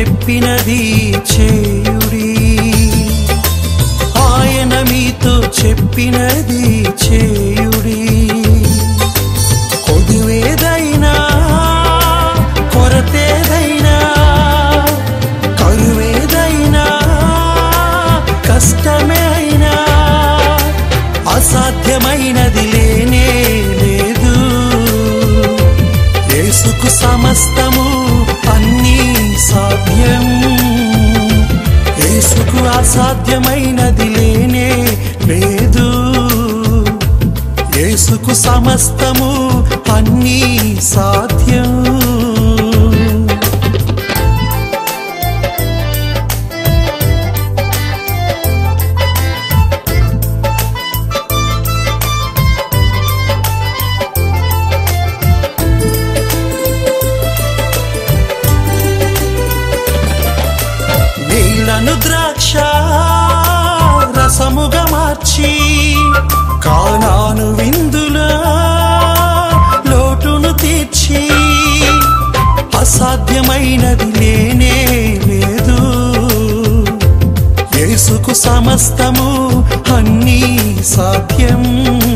చెప్పినది చేయుడి ఆయన మీతో చెప్పినది చేయుడి కొదువేదైనా కొరతేదైనా కరువేదైనా కష్టమే అయినా అసాధ్యమైనది లేనే లేదు యేసుకు సమస్తము అన్నీ సాధ్యం యేసుకు అసాధ్యమైనది లేనే లేదు యేసుకు సమస్తము అన్నీ సాధ్యం నీళ్లను ద్రాక్ష రసముగా మార్చి కానాను విందులో లోటును తీర్చి అసాధ్యమైనది లేనే లేదు యేసుకు సమస్తము అన్నీ సాధ్యం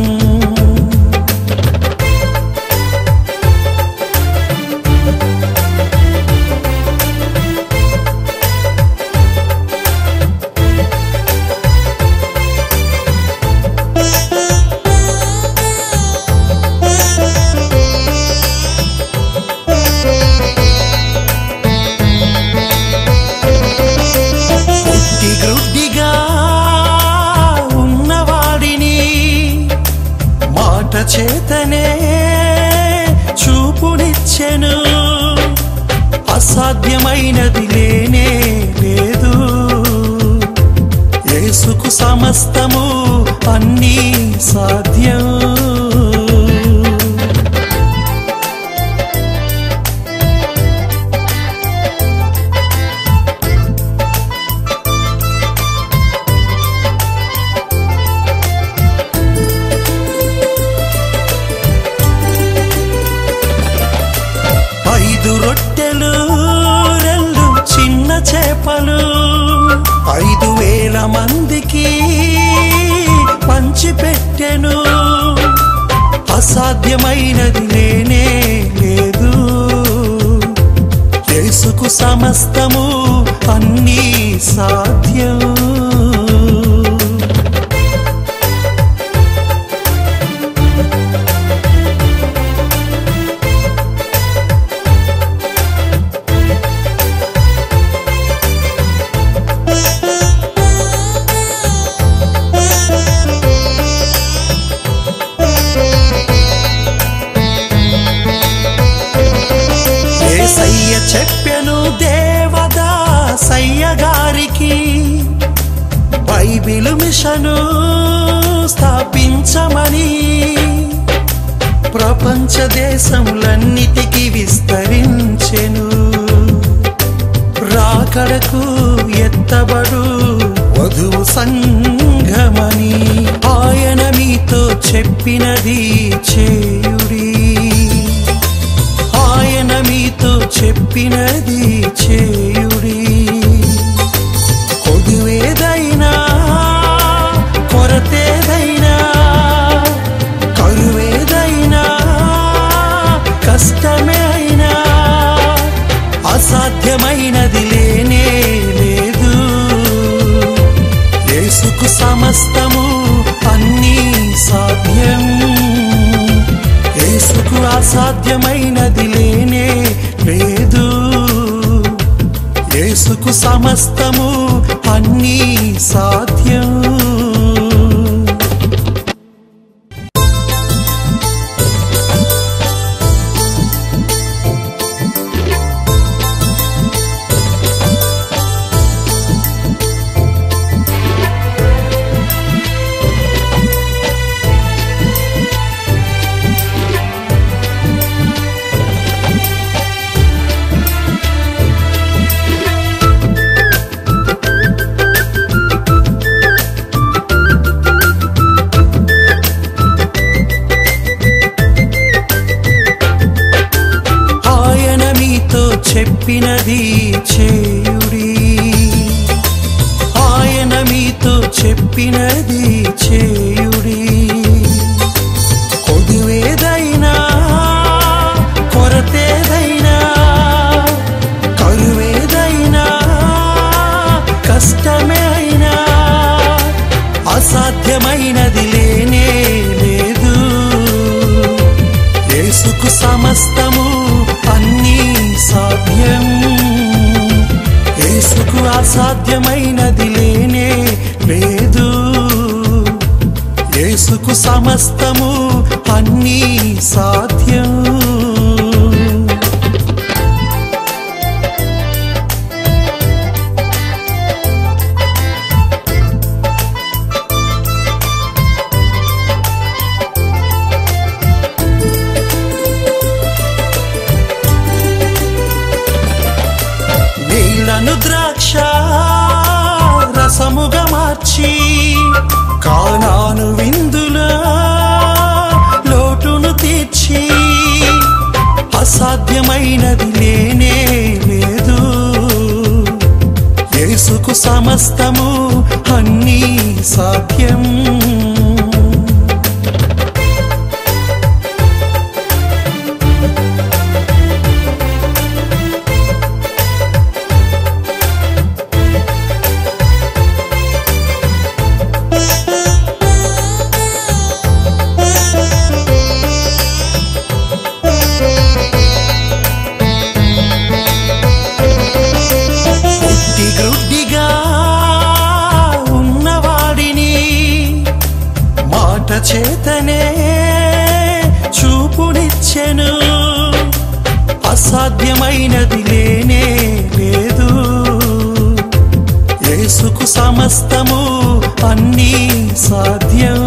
పుట్టి గ్రుడ్డిగా ఉన్నవాడిని మాట చేతనే చూపునిచ్చెను అసాధ్యమైనది లేనే లేదు యేసుకు సమస్తము అన్నీ సాధ్యం ఐదు రొట్టెలు రెండు చిన్న చేపలు ఐదు వేల మందికి పంచిపెట్టెను అసాధ్యమైనది లేనే లేదు యేసుకు సమస్తము అన్నీ సాధ్యం ఏసయ్య చెప్పెను దేవదా సయ్య గారికి బైబిలు మిషను స్థాపించమని ప్రపంచ దేశములన్నిటికీ విస్తరించెను రాకడకు ఎత్తబడు వధువు సంఘమని ఆయన మీతో చెప్పినది చేయుడి ఆయన మీతో చెప్పినది చేయుడి కొదువేదైనా కొరతేదైనా కరువేదైనా కష్టమే అయినా అసాధ్యమైనది లేనే లేదు యేసుకు సమస్తము అన్నీ సాధ్యం యేసుకు అసాధ్యమైనది లేనే లేదు యేసుకు సమస్తము అన్నీ సాధ్యం చెప్పినది చేయుడి ఆయన మీతో చెప్పినది చేయుడి కొదువేదైనా కొరతేదైనా కరువేదైనా కష్టమే అయినా అసాధ్యమైనది లేనే లేదు యేసుకు సమస్తము అన్నీ సాధ్యం యేసుకు అసాధ్యమైనది లేనే లేదు యేసుకు సమస్తము అన్నీ సాధ్యం నీళ్లను ద్రాక్ష రసముగా మార్చి కానాను విందులో లోటును తీర్చి అసాధ్యమైనది లేనే లేదు యేసుకు సమస్తము అన్నీ సాధ్యం పుట్టి గ్రుడ్డిగా ఉన్నవాడిని మాట చేతనే చూపునిచ్చెను అసాధ్యమైనది లేనే లేదు యేసుకు సమస్తము అన్నీ సాధ్యం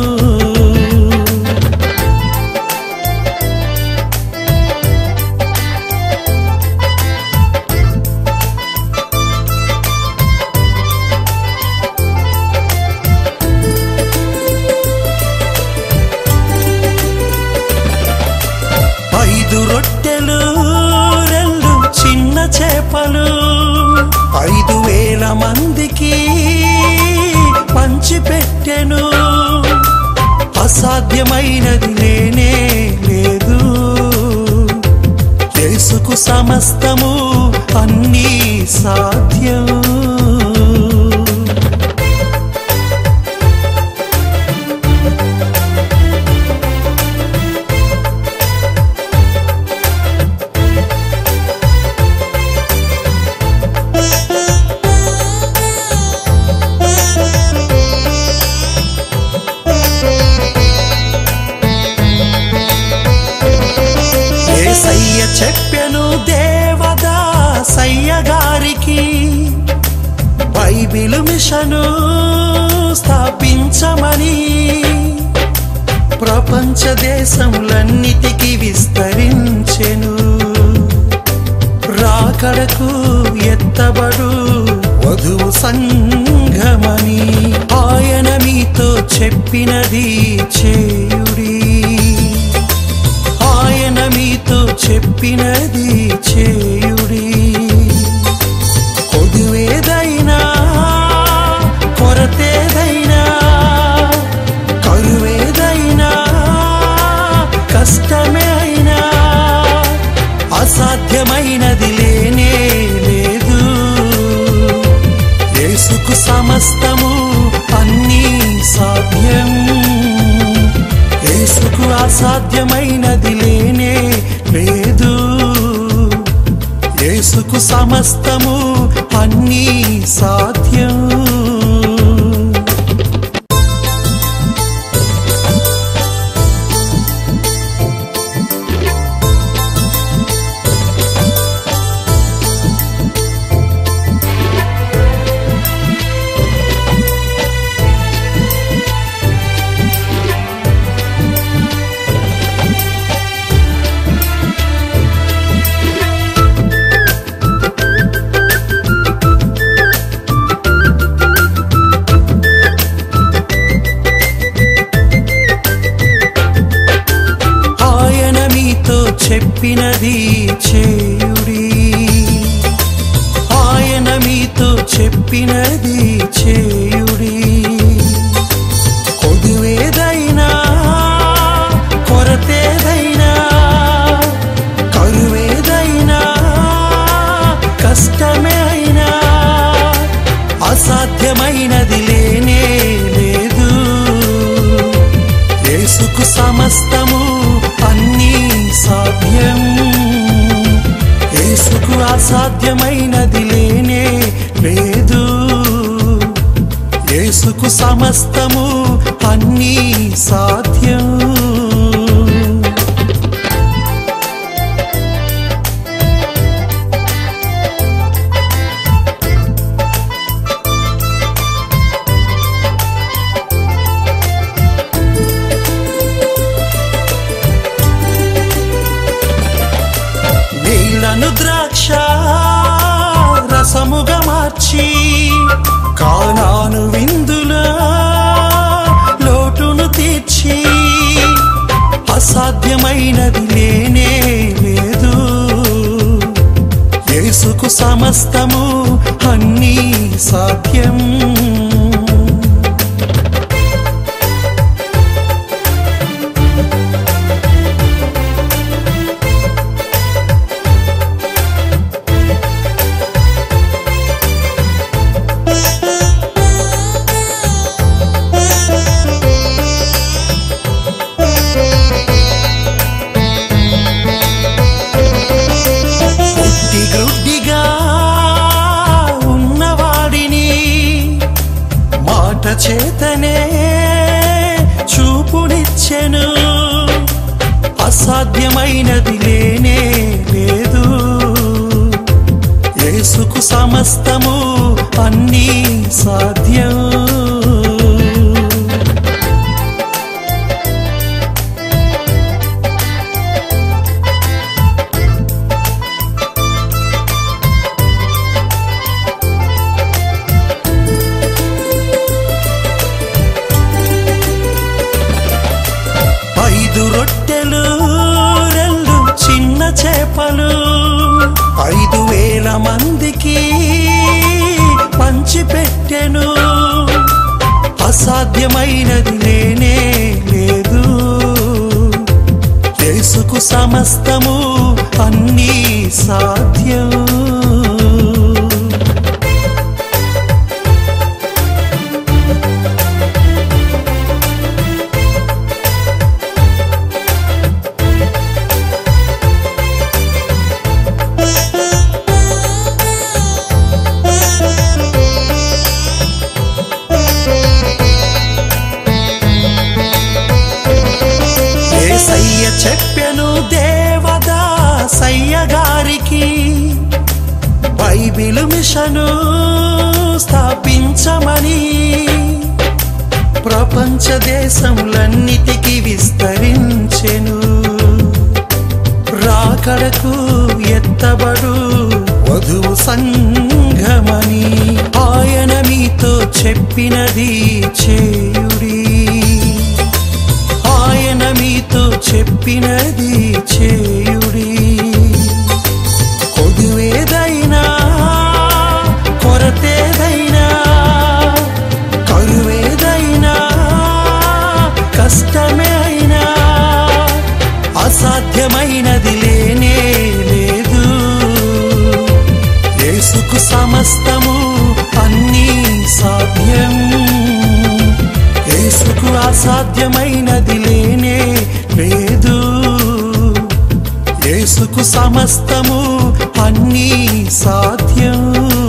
ఐదు రొట్టెలు రెండు చిన్న చేపలు ఐదు వేల మందికి పంచిపెట్టెను అసాధ్యమైనది లేనే లేదు యేసుకు సమస్తము అన్నీ సాధ్యం ఏసయ్య చెప్పెను దేవదా సయ్య గారికి బైబిల్ మిషను స్థాపించమని ప్రపంచ దేశములన్నిటికీ విస్తరించెను రాకడకు ఎత్తబడు వధువు సంఘమని ఆయన మీతో చెప్పినది చేయుడి ఆయన మీతో చెప్పినది చేయుడి కొదువేదైనా కొరతేదైనా కరువేదైనా కష్టమే అయినా అసాధ్యమైనది లేనే లేదు యేసుకు సమస్తము అన్నీ సాధ్యం యేసుకు అసాధ్యమైనది లేనే లేదు యేసుకు సమస్తము అన్నీ సాధ్యం చెప్పినది చేయుడి చెప్పినది చేయుడి కొదువేదైనా కొరతేదైనా కరువేదైనా కష్టమే అయినా అసాధ్యమైనది లేనే లేదు యేసుకు సమస్తము అన్నీ సాధ్యం యేసుకు అసాధ్యమైనది లేనే లేదు యేసుకు సమస్తము అన్నీ సాధ్యం నీళ్లను ద్రాక్ష రసముగా మార్చి కానాను విందుల లోటును తీర్చి అసాధ్యమైనది లేనే లేదు యేసుకు సమస్తము అన్నీ సాధ్యం పుట్టి గ్రుడ్డిగా ఉన్నవాడిని మాట చేతనే చూపునిచ్చెను అసాధ్యమైనది లేనే లేదు యేసుకు సమస్తము అన్నీ సాధ్యం ఐదు రొట్టెలు రెండు చిన్న చేపలు ఐదు వేల మందికి పంచిపెట్టెను అసాధ్యమైనది లేనే లేదు యేసుకు సమస్తము అన్నీ సాధ్యం ఏసయ్య చెప్పెను దేవదా సయ్య గారికి బైబిలు మిషను స్థాపించమని ప్రపంచ దేశములన్నిటికీ విస్తరించెను రాకడకు ఎత్తబడు వధువు సంఘమని ఆయన మీతో చెప్పినది చేయుడి ఆయన మీతో చెప్పినది చేయుడి కొదువేదైనా కొరతేదైనా కరువేదైనా కష్టమే అయినా అసాధ్యమైనది లేనే లేదు యేసుకు సమస్తము అన్నీ సాధ్యం యేసుకు అసాధ్యమైనది లేనే లేదు యేసుకు సమస్తము అన్నీ సాధ్యం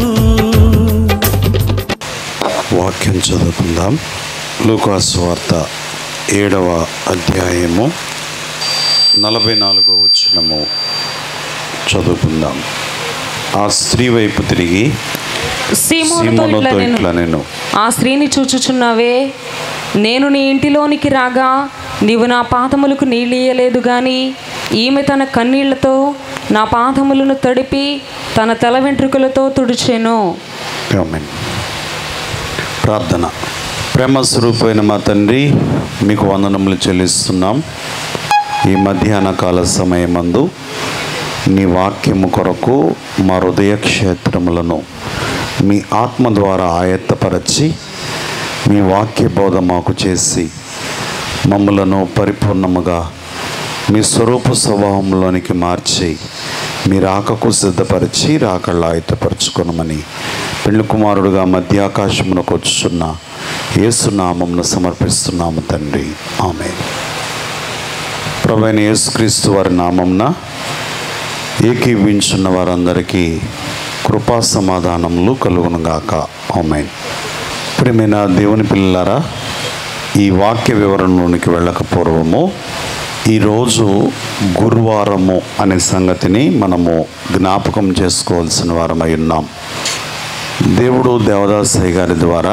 వాక్యం చదువుకుందాం లూకాసు వార్త ఏడవ అధ్యాయము నలభై నాలుగో వచనము చదువుకుందాం ఆ స్త్రీ వైపు తిరిగి సీమోనుతో ఇట్లా సీమోనుతో నేను ఇట్లా నేను ఆ స్త్రీని చూచుచున్నావే నేను నీ ఇంటిలోనికి రాగా నీవు నా పాదములకు నీళ్ళియలేదు గాని ఈమె తన కన్నీళ్లతో నా పాదములను తడిపి తన తల వెంట్రుకలతో తుడిచెను ఆమేన్. ప్రార్థన ప్రేమ స్వరూపమైన మా తండ్రి మీకు వందనములు చెల్లిస్తున్నాం ఈ మధ్యాహ్న కాల సమయమందు నీ వాక్యము కొరకు మా హృదయ క్షేత్రములను మీ ఆత్మ ద్వారా ఆయత్తపరచి మీ వాక్య బోధ మాకు చేసి మమ్మలను పరిపూర్ణముగా మీ స్వరూప స్వభావంలోనికి మార్చి మీ రాకకు సిద్ధపరిచి రాకళ్ళ ఆయత్తపరచుకొనమని పెళ్లి కుమారుడుగా మధ్య ఆకాశమునకు వచ్చుచున్న యేసునామంను సమర్పిస్తున్నాము తండ్రి ఆమె ప్రభైన యేసుక్రీస్తు వారి నామంన ఏకీవించున్న వారందరికీ కృపా సమాధానములు కలుగునుగాక ఆమెన్ ప్రియమైన దేవుని పిల్లలారా ఈ వాక్య వివరణలోనికి వెళ్ళక పూర్వము ఈరోజు గురువారము అనే సంగతిని మనము జ్ఞాపకం చేసుకోవాల్సిన వారమై ఉన్నాం దేవుడు దేవదాసయ్య గారి ద్వారా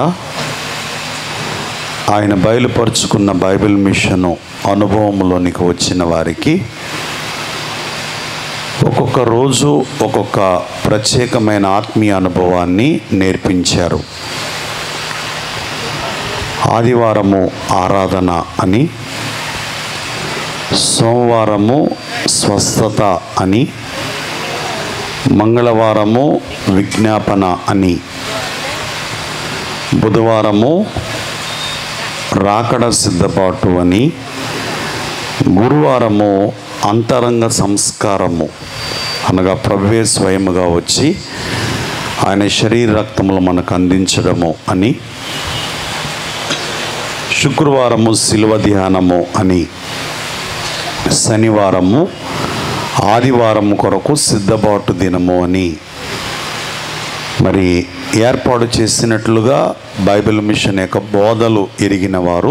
ఆయన బయలుపరుచుకున్న బైబిల్ మిషను అనుభవంలోనికి వచ్చిన వారికి ఒక్కొక్క రోజు ఒక్కొక్క ప్రత్యేకమైన ఆత్మీయ అనుభవాన్ని నేర్పించారు ఆదివారము ఆరాధన అని సోమవారము స్వస్థత అని మంగళవారము విజ్ఞాపన అని బుధవారము రాకడ సిద్ధపాటు అని గురువారము అంతరంగ సంస్కారము అనగా ప్రభువే స్వయముగా వచ్చి ఆయన శరీర రక్తములు మనకు అందించడము అని శుక్రవారము శిలువ ధ్యానము అని శనివారము ఆదివారము కొరకు సిద్ధపాటు దినము అని మరి ఏర్పాటు చేసినట్లుగా బైబిల్ మిషన్ యొక్క బోధలు ఎరిగిన వారు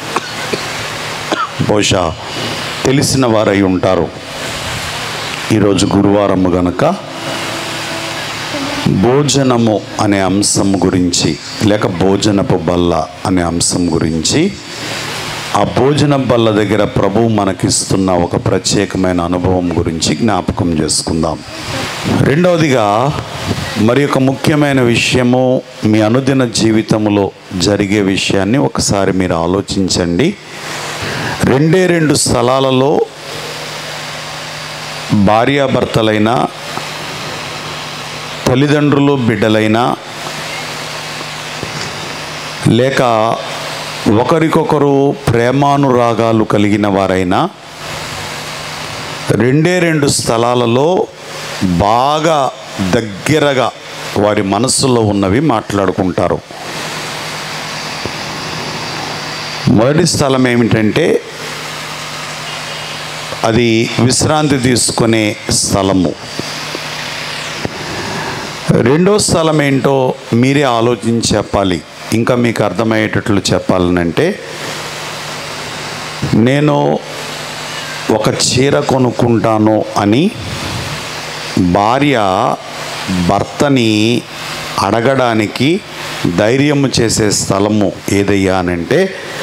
బహుశా తెలిసిన వారై ఉంటారు ఈరోజు గురువారము గనక భోజనము అనే అంశం గురించి లేక భోజనపు బల్ల అనే అంశం గురించి ఆ భోజన బల్ల దగ్గర ప్రభు మనకిస్తున్న ఒక ప్రత్యేకమైన అనుభవం గురించి జ్ఞాపకం చేసుకుందాం రెండవదిగా మరి ఒక ముఖ్యమైన విషయము మీ అనుదిన జీవితంలో జరిగే విషయాన్ని ఒకసారి మీరు ఆలోచించండి రెండే రెండు స్థలాలలో భార్యాభర్తలైన తల్లిదండ్రులు బిడ్డలైనా లేక ఒకరికొకరు ప్రేమానురాగాలు కలిగిన వారైనా రెండే రెండు స్థలాలలో బాగా దగ్గరగా వారి మనసులో ఉన్నవి మాట్లాడుకుంటారు మొదటి స్థలం ఏమిటంటే అది విశ్రాంతి తీసుకునే స్థలము రెండో స్థలం ఏంటో మీరే ఆలోచించి చెప్పాలి ఇంకా మీకు అర్థమయ్యేటట్లు చెప్పాలనంటే నేను ఒక చీర కొనుక్కుంటాను అని భార్య భర్తని అడగడానికి ధైర్యం చేసే స్థలము ఏదయ్యా అనంటే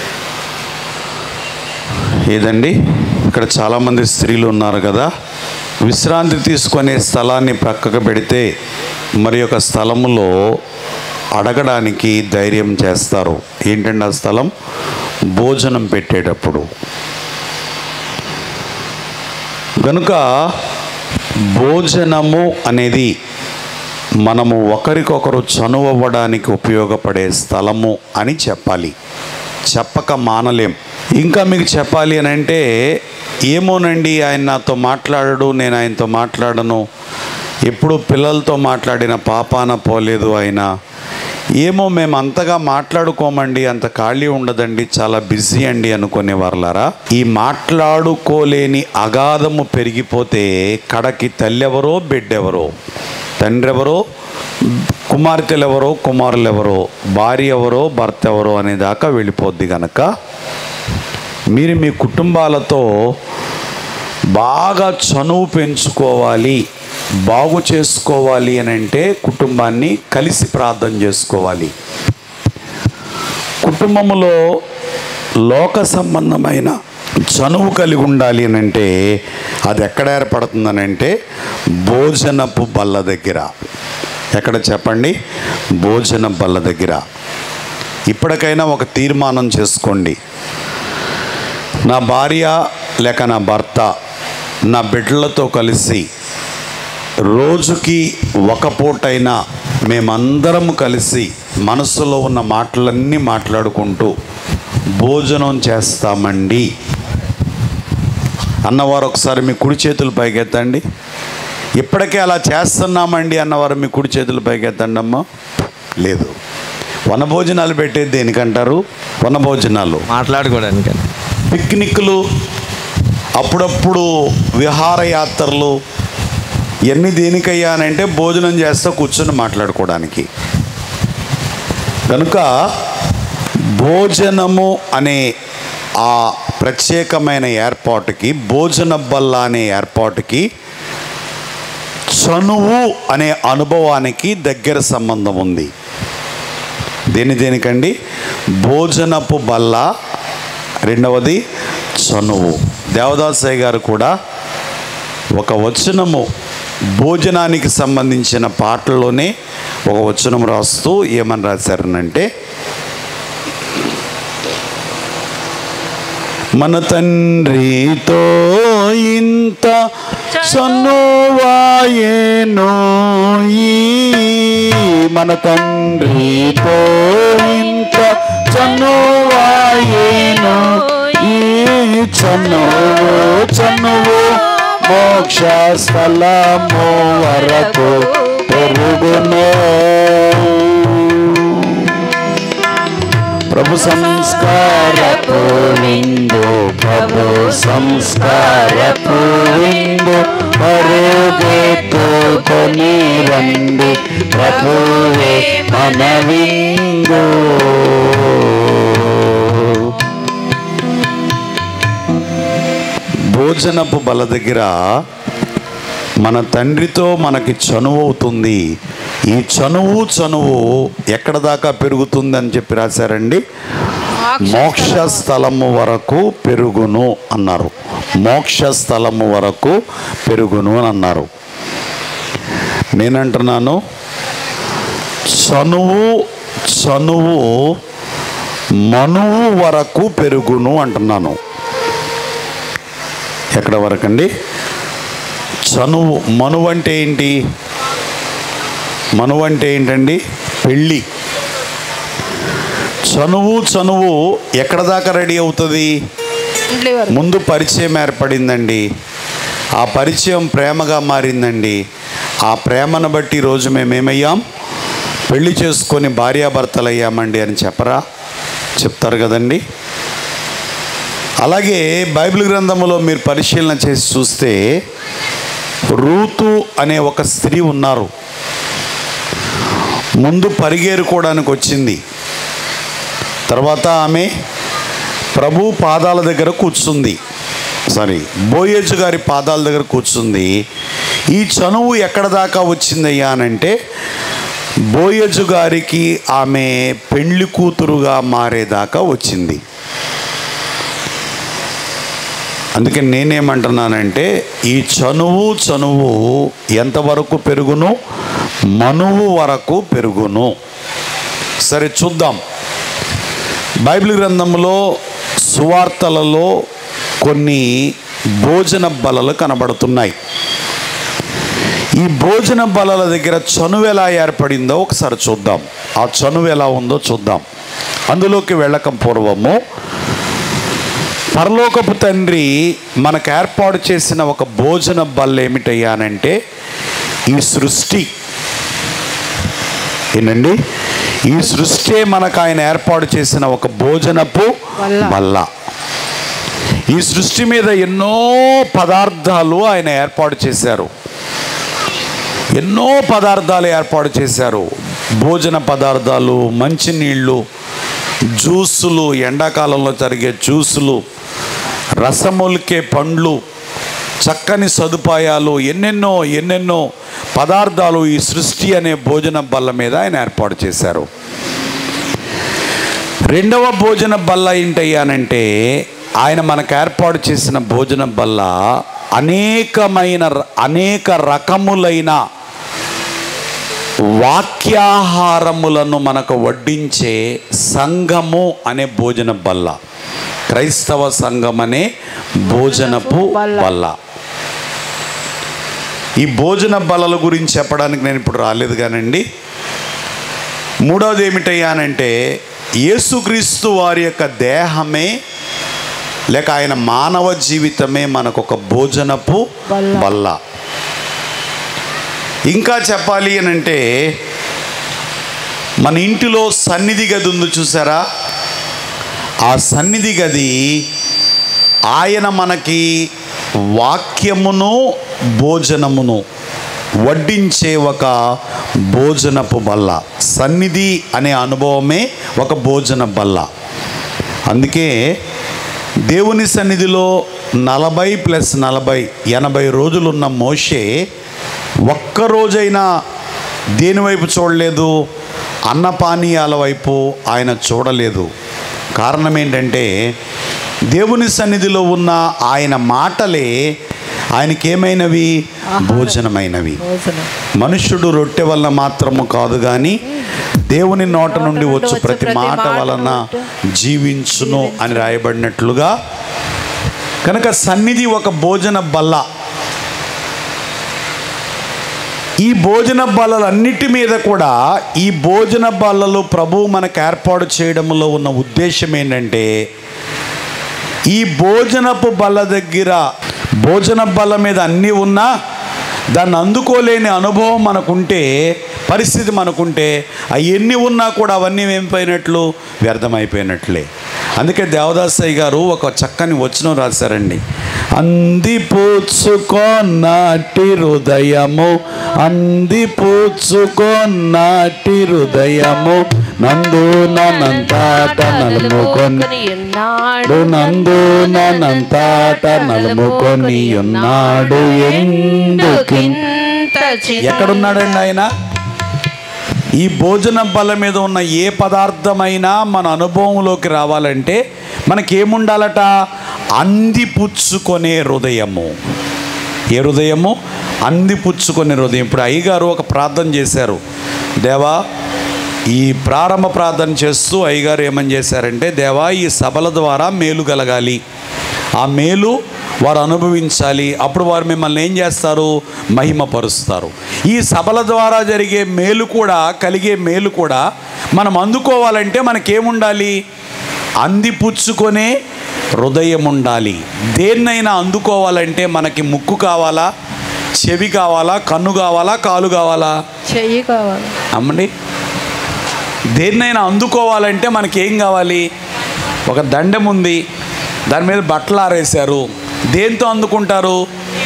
ఏదండి ఇక్కడ చాలామంది స్త్రీలు ఉన్నారు కదా విశ్రాంతి తీసుకునే స్థలాన్ని ప్రక్కకు పెడితే మరి ఒక స్థలములో అడగడానికి ధైర్యం చేస్తారు ఏంటంటే ఆ స్థలం భోజనం పెట్టేటప్పుడు కనుక భోజనము అనేది మనము ఒకరికొకరు చనువవ్వడానికి ఉపయోగపడే స్థలము అని చెప్పాలి చెప్పక మానలేం ఇంకా మీకు చెప్పాలి అని అంటే ఏమోనండి ఆయన నాతో మాట్లాడడు నేను ఆయనతో మాట్లాడను ఎప్పుడు పిల్లలతో మాట్లాడిన పాపాన పోలేదు ఆయన ఏమో మేము అంతగా మాట్లాడుకోమండి అంత ఖాళీ ఉండదండి చాలా బిజీ అండి అనుకునే వాళ్ళారా ఈ మాట్లాడుకోలేని అగాధము పెరిగిపోతే కడకి తల్లెవరో బిడ్డెవరో తండ్రి ఎవరో కుమార్తెలు ఎవరో కుమారులు ఎవరో భార్య ఎవరో భర్త ఎవరో అనే దాకా వెళ్ళిపోద్ది కనుక మీరు మీ కుటుంబాలతో బాగా చనువు పెంచుకోవాలి బాగు చేసుకోవాలి అని అంటే కుటుంబాన్ని కలిసి ప్రార్థన చేసుకోవాలి కుటుంబములో లోక సంబంధమైన చనువు కలిగి ఉండాలి అని అంటే అది ఎక్కడ ఏర్పడుతుందని అంటే భోజనపు బల్ల దగ్గర ఎక్కడ చెప్పండి భోజన బల్ల దగ్గర ఇప్పటికైనా ఒక తీర్మానం చేసుకోండి నా భార్య లేక నా భర్త నా బిడ్డలతో కలిసి రోజుకి ఒక పూటైనా మేమందరం కలిసి మనసులో ఉన్న మాటలన్నీ మాట్లాడుకుంటూ భోజనం చేస్తామండి అన్నవారు ఒకసారి మీ కుడి చేతులు పైకెత్తండి ఇప్పటికే అలా చేస్తున్నామండి అన్నవారు మీ కుడి చేతులు పైకెత్తండి అమ్మా లేదు వనభోజనాలు పెట్టేది దేనికంటారు వనభోజనాలు మాట్లాడుకోవడానికి పిక్నిక్లు అప్పుడప్పుడు విహారయాత్రలు ఇవన్నీ దేనికయ్యా అని అంటే భోజనం చేస్తూ కూర్చొని మాట్లాడుకోవడానికి కనుక భోజనము అనే ఆ ప్రత్యేకమైన ఏర్పాటుకి భోజన బల్ల అనే ఏర్పాటుకి చనువు అనే అనుభవానికి దగ్గర సంబంధం ఉంది దేని దేనికండి భోజనపు బల్ల రెండవది చనువు దేవదాసయ్య గారు కూడా ఒక వచనము భోజనానికి సంబంధించిన పాటల్లోనే ఒక వచనం రాస్తూ ఏమని రాశారనంటే మన తండ్రితో ఇంత చనువాయేనో ఈ మన తండ్రితో ఇంత చనువాయేనో ఈ చనువు చనువు మోక్ష స్థలము వరకు పెరుగునే ప్రభు సంస్కారపు విందు ప్రభు సంస్కారపు విందు పరుగెత్తుకొని రండి ప్రభువే మన విందు భోజనపు బల దగ్గర మన తండ్రితో మనకి చనువు అవుతుంది ఈ చనువు చనువు ఎక్కడ దాకా పెరుగుతుంది అని చెప్పి రాశారండి మోక్ష స్థలము వరకు పెరుగును అన్నారు మోక్ష స్థలము వరకు పెరుగును అని అన్నారు నేనంటున్నాను చనువు చనువు మనువు వరకు పెరుగును అంటున్నాను ఎక్కడ వరకు అండి చనువు మనువు అంటే ఏంటి మనువు అంటే ఏంటండి పెళ్ళి చనువు చనువు ఎక్కడ దాకా రెడీ అవుతుంది ముందు పరిచయం ఏర్పడిందండి ఆ పరిచయం ప్రేమగా మారిందండి ఆ ప్రేమను బట్టి ఈరోజు మేమేమయ్యాం పెళ్లి చేసుకొని భార్యాభర్తలు అయ్యామండి అని చెప్పరా చెప్తారు కదండి అలాగే బైబిల్ గ్రంథంలో మీరు పరిశీలన చేసి చూస్తే రూతు అనే ఒక స్త్రీ ఉన్నారు ముందు పరిగేరుకోవడానికి వచ్చింది తర్వాత ఆమె ప్రభు పాదాల దగ్గర కూర్చుంది సారీ బోయేజు గారి పాదాల దగ్గర కూర్చుంది ఈ చనువు ఎక్కడ దాకా వచ్చిందయ్యా అనంటే బోయజు గారికి ఆమె పెండ్లి కూతురుగా మారేదాకా వచ్చింది అందుకే నేనేమంటున్నానంటే ఈ చనువు చనువు ఎంతవరకు పెరుగును మనువు వరకు పెరుగును సరే చూద్దాం బైబిల్ గ్రంథంలో సువార్తలలో కొన్ని భోజన బలలు కనబడుతున్నాయి ఈ భోజన బలల దగ్గర చనువు ఎలా ఏర్పడిందో ఒకసారి చూద్దాం ఆ చనువు ఎలా ఉందో చూద్దాం అందులోకి వెళ్ళక పూర్వము పరలోకపు తండ్రి మనకు ఏర్పాటు చేసిన ఒక భోజన బల్ల ఏమిటయ్యానంటే ఈ సృష్టి ఏంటండి ఈ సృష్టి మనకు ఆయన ఏర్పాటు చేసిన ఒక భోజనపు బల్ల ఈ సృష్టి మీద ఎన్నో పదార్థాలు ఆయన ఏర్పాటు చేశారు ఎన్నో పదార్థాలు ఏర్పాటు చేశారు భోజన పదార్థాలు మంచినీళ్ళు జ్యూసులు ఎండాకాలంలో జరిగే జ్యూసులు రసములికే పండ్లు చక్కని సదుపాయాలు ఎన్నెన్నో ఎన్నెన్నో పదార్థాలు ఈ సృష్టి అనే భోజన బల్ల మీద ఆయన ఏర్పాటు చేశారు రెండవ భోజన బల్ల ఏంటయ్యానంటే ఆయన మనకు ఏర్పాటు చేసిన భోజన బల్ల అనేకమైన అనేక రకములైన వాక్యాహారములను మనకు వడ్డించే సంఘము అనే భోజన బల్ల క్రైస్తవ సంఘం అనే భోజనపు బల్ల ఈ భోజన బల్లల గురించి చెప్పడానికి నేను ఇప్పుడు రాలేదు కానండి మూడవది ఏమిటయ్యానంటే యేసుక్రీస్తు వారి యొక్క దేహమే లేక ఆయన మానవ జీవితమే మనకు ఒక భోజనపు బల్ల. బల్ల ఇంకా చెప్పాలి అని అంటే మన ఇంటిలో సన్నిధి గది ఉంది చూసారా ఆ సన్నిధి గది ఆయన మనకి వాక్యమును భోజనమును వడ్డించే ఒక భోజనపు బల్ల సన్నిధి అనే అనుభవమే ఒక భోజన బల్ల అందుకే దేవుని సన్నిధిలో నలభై ప్లస్ నలభై ఎనభై రోజులున్న మోషే ఒక్క రోజైనా దేని వైపు చూడలేదు అన్నపానీయాల వైపు ఆయన చూడలేదు కారణం ఏంటంటే దేవుని సన్నిధిలో ఉన్న ఆయన మాటలే ఆయనకేమైనవి భోజనమైనవి భోజనం మనుష్యుడు రొట్టె వలన మాత్రము కాదు కానీ దేవుని నోట నుండి వచ్చు ప్రతి మాట వలన జీవించును అని రాయబడినట్లుగా కనుక సన్నిధి ఒక భోజన బల్ల ఈ భోజన బల్లలన్నిటి మీద కూడా ఈ భోజన బల్లలు ప్రభువు మనకు ఏర్పాటు చేయడంలో ఉన్న ఉద్దేశం ఏంటంటే ఈ భోజనపు బల్ల దగ్గర భోజన బల్ల మీద అన్నీ ఉన్నా దాన్ని అందుకోలేని అనుభవం మనకుంటే పరిస్థితి మనకుంటే అవన్నీ ఉన్నా కూడా అవన్నీ ఏమైపోయినట్లు వ్యర్థమైపోయినట్లే అందుకే దేవదాసయ్య గారు ఒక చక్కని వచనం రాశారండి అంది పూచుకోనాటి హృదయము అంది పూచుకోనాటి హృదయము నందు నంతాట నలుముకొని ఉన్నాడు నందు నంతాట నలుముకొని ఉన్నాడు ఎందుకు ఎందుకింత చిత్త ఎక్కడున్నాడండి ఆయన ఈ భోజన బల్ల మీద ఉన్న ఏ పదార్థమైనా మన అనుభవంలోకి రావాలంటే మనకేముండాలట అందిపుచ్చుకొనే హృదయము ఏ హృదయము అందిపుచ్చుకునే హృదయం ఇప్పుడు అయ్యగారు ఒక ప్రార్థన చేశారు దేవా ఈ ప్రారంభ ప్రార్థన చేస్తూ అయ్యగారు ఏమని చేశారంటే దేవా ఈ సభల ద్వారా మేలు కలగాలి ఆ మేలు వారు అనుభవించాలి అప్పుడు వారు మిమ్మల్ని ఏం చేస్తారు మహిమపరుస్తారు ఈ సభల ద్వారా జరిగే మేలు కూడా కలిగే మేలు కూడా మనం అందుకోవాలంటే మనకేముండాలి అందిపుచ్చుకొనే హృదయం ఉండాలి దేన్నైనా అందుకోవాలంటే మనకి ముక్కు కావాలా చెవి కావాలా కన్ను కావాలా కాలు కావాలా చెయ్యి కావాలి అమ్మండి దేన్నైనా అందుకోవాలంటే మనకేం కావాలి ఒక దండం ఉంది దాని మీద బట్టలు ఆరేశారు దేంతో అందుకుంటారు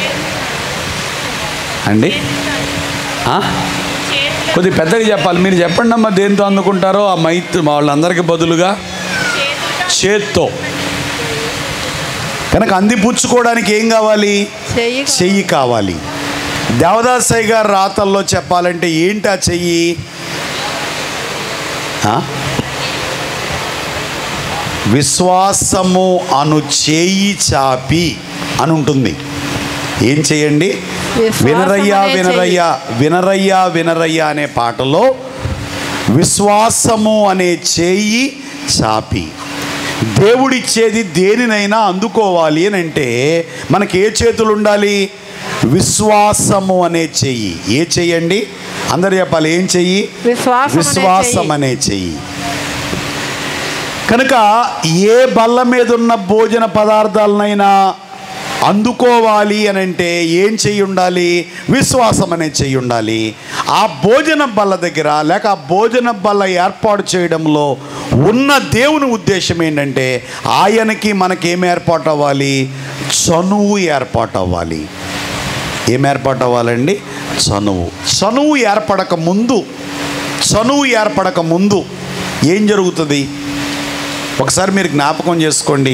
అండి ఆ? కొద్ది పెద్దగా చెప్పాలి మీరు చెప్పండి అమ్మా దేంతో అందుకుంటారో ఆ మైత్ వాళ్ళందరికీ బదులుగా చేత్తో కనుక అందిపుచ్చుకోవడానికి ఏం కావాలి చెయ్యి చెయ్యి కావాలి దేవదాసయ్య గారు రాతల్లో చెప్పాలంటే ఏంటి ఆ చెయ్యి ఆ? విశ్వాసము అను చేయి చాపి అని ఉంటుంది ఏం చేయండి విశ్వాసము వినరయ్యా అనే వినరయ్యా వినరయ్యా వినరయ్యా అనే పాటలో విశ్వాసము అనే చేయి చాపి దేవుడిచ్చేది దేనినైనా అందుకోవాలి అని అంటే మనకి ఏ చేతులు ఉండాలి విశ్వాసము అనే చెయ్యి ఏ చెయ్యండి అందరు చెప్పాలి ఏం చెయ్యి విశ్వాసం అనే విశ్వాసం చెయ్యి. అనే చెయ్యి కనుక ఏ బల్ల మీద ఉన్న భోజన పదార్థాలనైనా అందుకోవాలి అని అంటే ఏం చెయ్యి ఉండాలి విశ్వాసం అనే చెయ్యి ఉండాలి ఆ భోజన బల్ల దగ్గర లేక ఆ భోజన బల్ల ఏర్పాటు చేయడంలో ఉన్న దేవుని ఉద్దేశం ఏంటంటే ఆయనకి మనకేం ఏర్పాటు అవ్వాలి చనువు ఏర్పాటు అవ్వాలి ఏం ఏర్పాటు అవ్వాలండి చనువు చనువు ఏర్పడక ముందు చనువు ఏర్పడక ముందు ఏం జరుగుతుంది ఒకసారి మీరు జ్ఞాపకం చేసుకోండి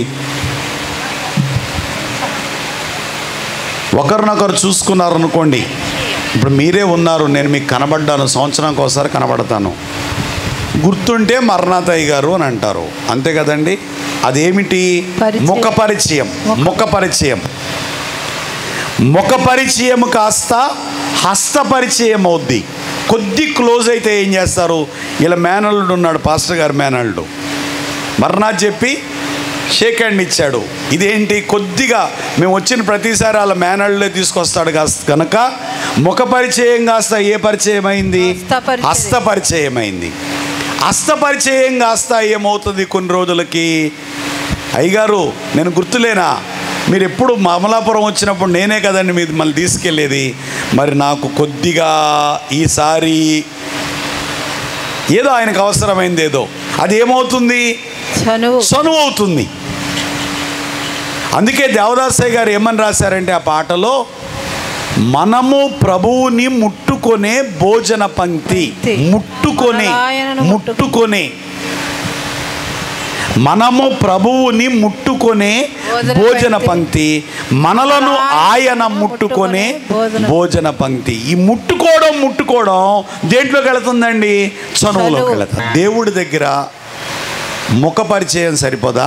ఒకరినొకరు చూసుకున్నారు అనుకోండి ఇప్పుడు మీరే ఉన్నారు నేను మీకు కనబడ్డాను సంవత్సరానికి ఒకసారి కనబడతాను గుర్తుంటే మరణాతయ్య గారు అని అంటారు అంతే కదండి అదేమిటి పరిచయం. ముఖ పరిచయం ముఖ పరిచయం ముఖ పరిచయం కాస్త హస్త పరిచయం అవుద్ది కొద్ది క్లోజ్ అయితే ఏం చేస్తారు ఇలా మేనల్లుడు ఉన్నాడు పాస్టర్ గారు మేనల్లుడు మర్నాథ్ చెప్పి షేక్ హ్యాండ్ ఇచ్చాడు ఇదేంటి కొద్దిగా మేము వచ్చిన ప్రతిసారి వాళ్ళ మేనల్డే తీసుకొస్తాడు కాస్త కనుక ముఖ పరిచయం కాస్త ఏ పరిచయం అయింది హస్త పరిచయం. హస్త పరిచయం అయింది హస్తపరిచయం కాస్త ఏమవుతుంది కొన్ని రోజులకి అయ్యగారు నేను గుర్తులేనా మీరు ఎప్పుడు అమలాపురం వచ్చినప్పుడు నేనే కదండి మీరు మళ్ళీ తీసుకెళ్ళేది మరి నాకు కొద్దిగా ఈసారి ఏదో ఆయనకు అవసరమైంది ఏదో అది ఏమవుతుంది చనువు చనువు అవుతుంది అందుకే దేవదాసయ్య గారు ఏమని రాశారంటే ఆ పాటలో మనము ప్రభువుని ముట్టుకొనే భోజన పంక్తి ముట్టుకొనే ఆయనను ముట్టుకొనే మనము ప్రభువుని ముట్టుకొనే భోజన భోజన పంక్తి. పంక్తి మనలను ఆయన ముట్టుకొనే భోజన- భోజన పంక్తి ఈ ముట్టుకోవడం ముట్టుకోవడం దేంట్లోకి వెళుతుందండి చనువులోకి చనువు. వెళుతుంది దేవుడి దగ్గర ముఖ పరిచయం సరిపోదా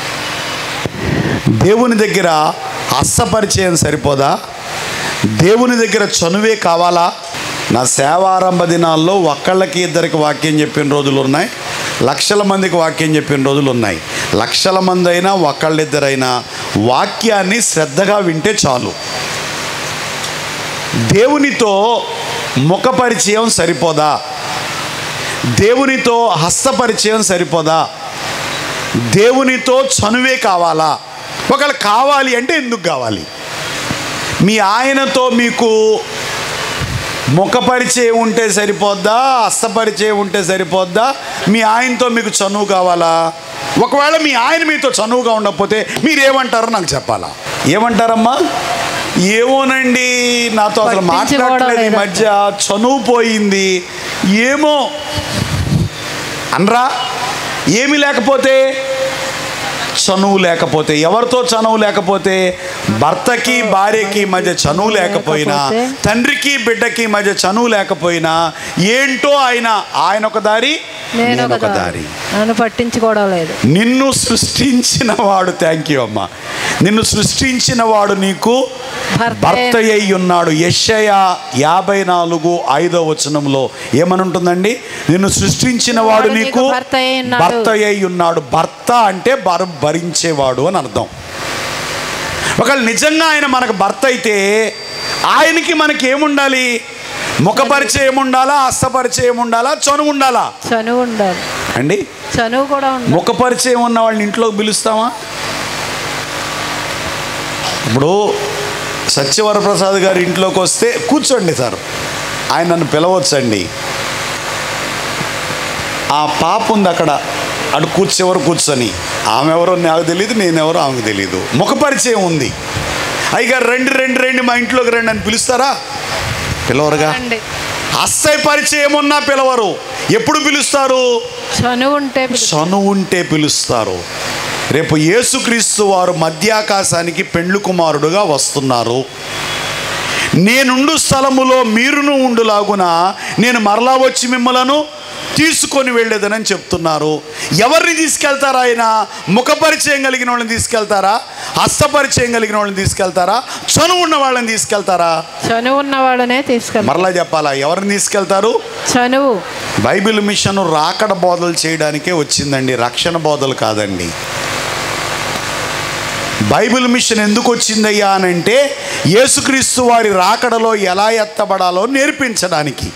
దేవుని దగ్గర హస్తపరిచయం సరిపోదా దేవుని దగ్గర చనువే కావాలా నా సేవారంభ దినాల్లో ఒక్కళ్ళకి ఇద్దరికి వాక్యం చెప్పిన రోజులు ఉన్నాయి లక్షల మందికి వాక్యం చెప్పిన రోజులు ఉన్నాయి లక్షల మంది అయినా ఒక్కళ్ళిద్దరైనా వాక్యాన్ని శ్రద్ధగా వింటే చాలు దేవునితో ముఖ పరిచయం సరిపోదా దేవునితో హస్తపరిచయం సరిపోదా దేవునితో చనువే కావాలా ఒకవేళ కావాలి అంటే ఎందుకు కావాలి మీ ఆయనతో మీకు ముఖ పరిచయం ఉంటే సరిపోద్దా హస్తపరిచయం ఉంటే సరిపోద్దా మీ ఆయనతో మీకు చనువు కావాలా ఒకవేళ మీ ఆయన మీతో చనువుగా ఉండకపోతే మీరు ఏమంటారో నాకు చెప్పాలా ఏమంటారమ్మా ఏమోనండి నాతో అసలు పట్టించుకోవడం మాట్లాడలేదు ఈ లేదంట. మధ్య చనువు పోయింది ఏమో అనరా ఏమి లేకపోతే చనువు లేకపోతే ఎవరితో చనువు లేకపోతే భర్తకి భార్యకి మధ్య చనువు లేకపోయినా లేకపోతే? తండ్రికి బిడ్డకి మధ్య చనువు లేకపోయినా ఏంటో ఆయన ఆయన ఒక దారి నేను ఒక ఒక దారి దారి నన్ను పట్టించుకోవడం లేదు నిన్ను సృష్టించిన వాడు థ్యాంక్ యూ అమ్మా నిన్ను సృష్టించిన వాడు నీకు భర్త భర్త అయి ఉన్నాడు యెషయ యాభై నాలుగు ఐదో వచనంలో ఏమనుంటుందండి నిన్ను సృష్టించిన వాడు వాడు నీకు నీకు భర్త అయి ఉన్నాడు. భర్త అయి ఉన్నాడు భర్త అంటే భర భరించేవాడు అని అర్థం ఒకవేళ నిజంగా ఆయన మనకు భర్త అయితే ఆయనకి మనకి ఏముండాలి ముఖ పరిచయం ఉండాలా హస్తపరిచయం ఉండాలా చనువు ఉండాలా చనువు ఉండాలి అండి చనువు కూడా ఉండాలి ముఖ పరిచయం ఉన్న వాళ్ళని ఇంట్లోకి పిలుస్తామా ఇప్పుడు సత్యవరప్రసాద్ గారి ఇంట్లోకి వస్తే కూర్చోండి సార్ ఆయన నన్ను పిలవచ్చండి ఆ పాప ఉంది అక్కడ అటు కూర్చేవారు కూర్చొని ఆమె ఎవరో నాకు తెలియదు నేనెవరో ఆమెకు తెలియదు ముఖ పరిచయం ఉంది అయ్యగారు రండి రండి రండి మా ఇంట్లోకి రండి అని పిలుస్తారా పిలవరుగా రండి. అస్సై పరిచయం ఉన్నా పిలవరు ఎప్పుడు పిలుస్తారు చనువు ఉంటే పిలు- చనువు ఉంటే పిలుస్తారు రేపు యేసుక్రీస్తు వారు మధ్యాకాశానికి పెండ్లు కుమారుడుగా వస్తున్నారు నేనుండు స్థలములో మీరును ఉండులాగున నేను మరలా వచ్చి మిమ్మలను తీసుకొని వెళ్ళేదనని చెప్తున్నారు ఎవరిని తీసుకెళ్తారా ఆయన ముఖపరిచయం కలిగిన వాళ్ళని తీసుకెళ్తారా హస్తపరిచయం కలిగిన వాళ్ళని తీసుకెళ్తారా చనువు ఉన్న వాళ్ళని తీసుకెళ్తారా చనువు ఉన్న వాళ్ళనే తీసుకెళ్ళి మరలా చెప్పాలా ఎవరిని తీసుకెళ్తారు చనువు బైబిల్ మిషన్ రాకడ బోధలు చేయడానికే వచ్చిందండి రక్షణ బోధలు కాదండి బైబిల్ మిషన్ ఎందుకు వచ్చిందయ్యా అని అంటే యేసుక్రీస్తు వారి రాకడలో ఎలా ఎత్తబడాలో నేర్పించడానికి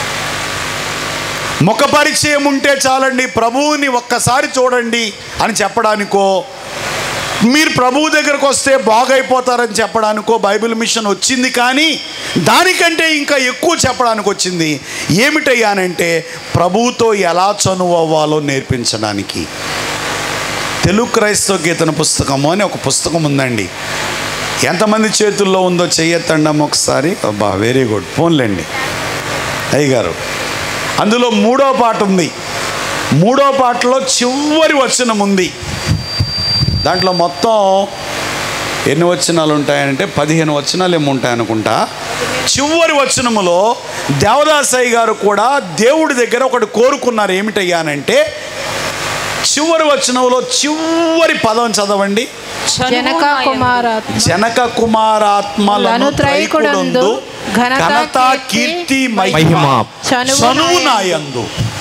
ముఖ పరిచయం ఉంటే చాలండి ప్రభువుని ఒక్కసారి చూడండి అని చెప్పడానికో మీరు ప్రభువు దగ్గరకు వస్తే బాగైపోతారని చెప్పడానికో బైబిల్ మిషన్ వచ్చింది కానీ దానికంటే ఇంకా ఎక్కువ చెప్పడానికి వచ్చింది ఏమిటయ్యానంటే ప్రభువుతో ఎలా చనువు అవ్వాలో నేర్పించడానికి తెలుగు క్రైస్తవ కీర్తన పుస్తకము అని ఒక పుస్తకం ఉందండి ఎంతమంది చేతుల్లో ఉందో చెయ్యొత్తండమ్మ ఒకసారి అబ్బా వెరీ గుడ్ ఫోన్లేండి అయ్యగారు అందులో మూడో పాట ఉంది మూడో పాటలో చివరి వచనం ఉంది దాంట్లో మొత్తం ఎన్ని వచనాలు ఉంటాయంటే పదిహేను వచనాలు ఏమి ఉంటాయి అనుకుంటా చివరి వచనములో దేవదాసయ్య గారు కూడా దేవుడి దగ్గర ఒకటి కోరుకున్నారు ఏమిటయ్యానంటే చివరి వచనంలో చివరి పదం చదవండి చనువు జనక నాయందు. కుమారాత్మ జనక కుమారాత్మలను లను త్రైకుడందు త్రైకుడందు ఘనత, ఘనత కీర్తి, కీర్తి మహిమ. మహిమ చనువు చనువు నాయందు. నాయందు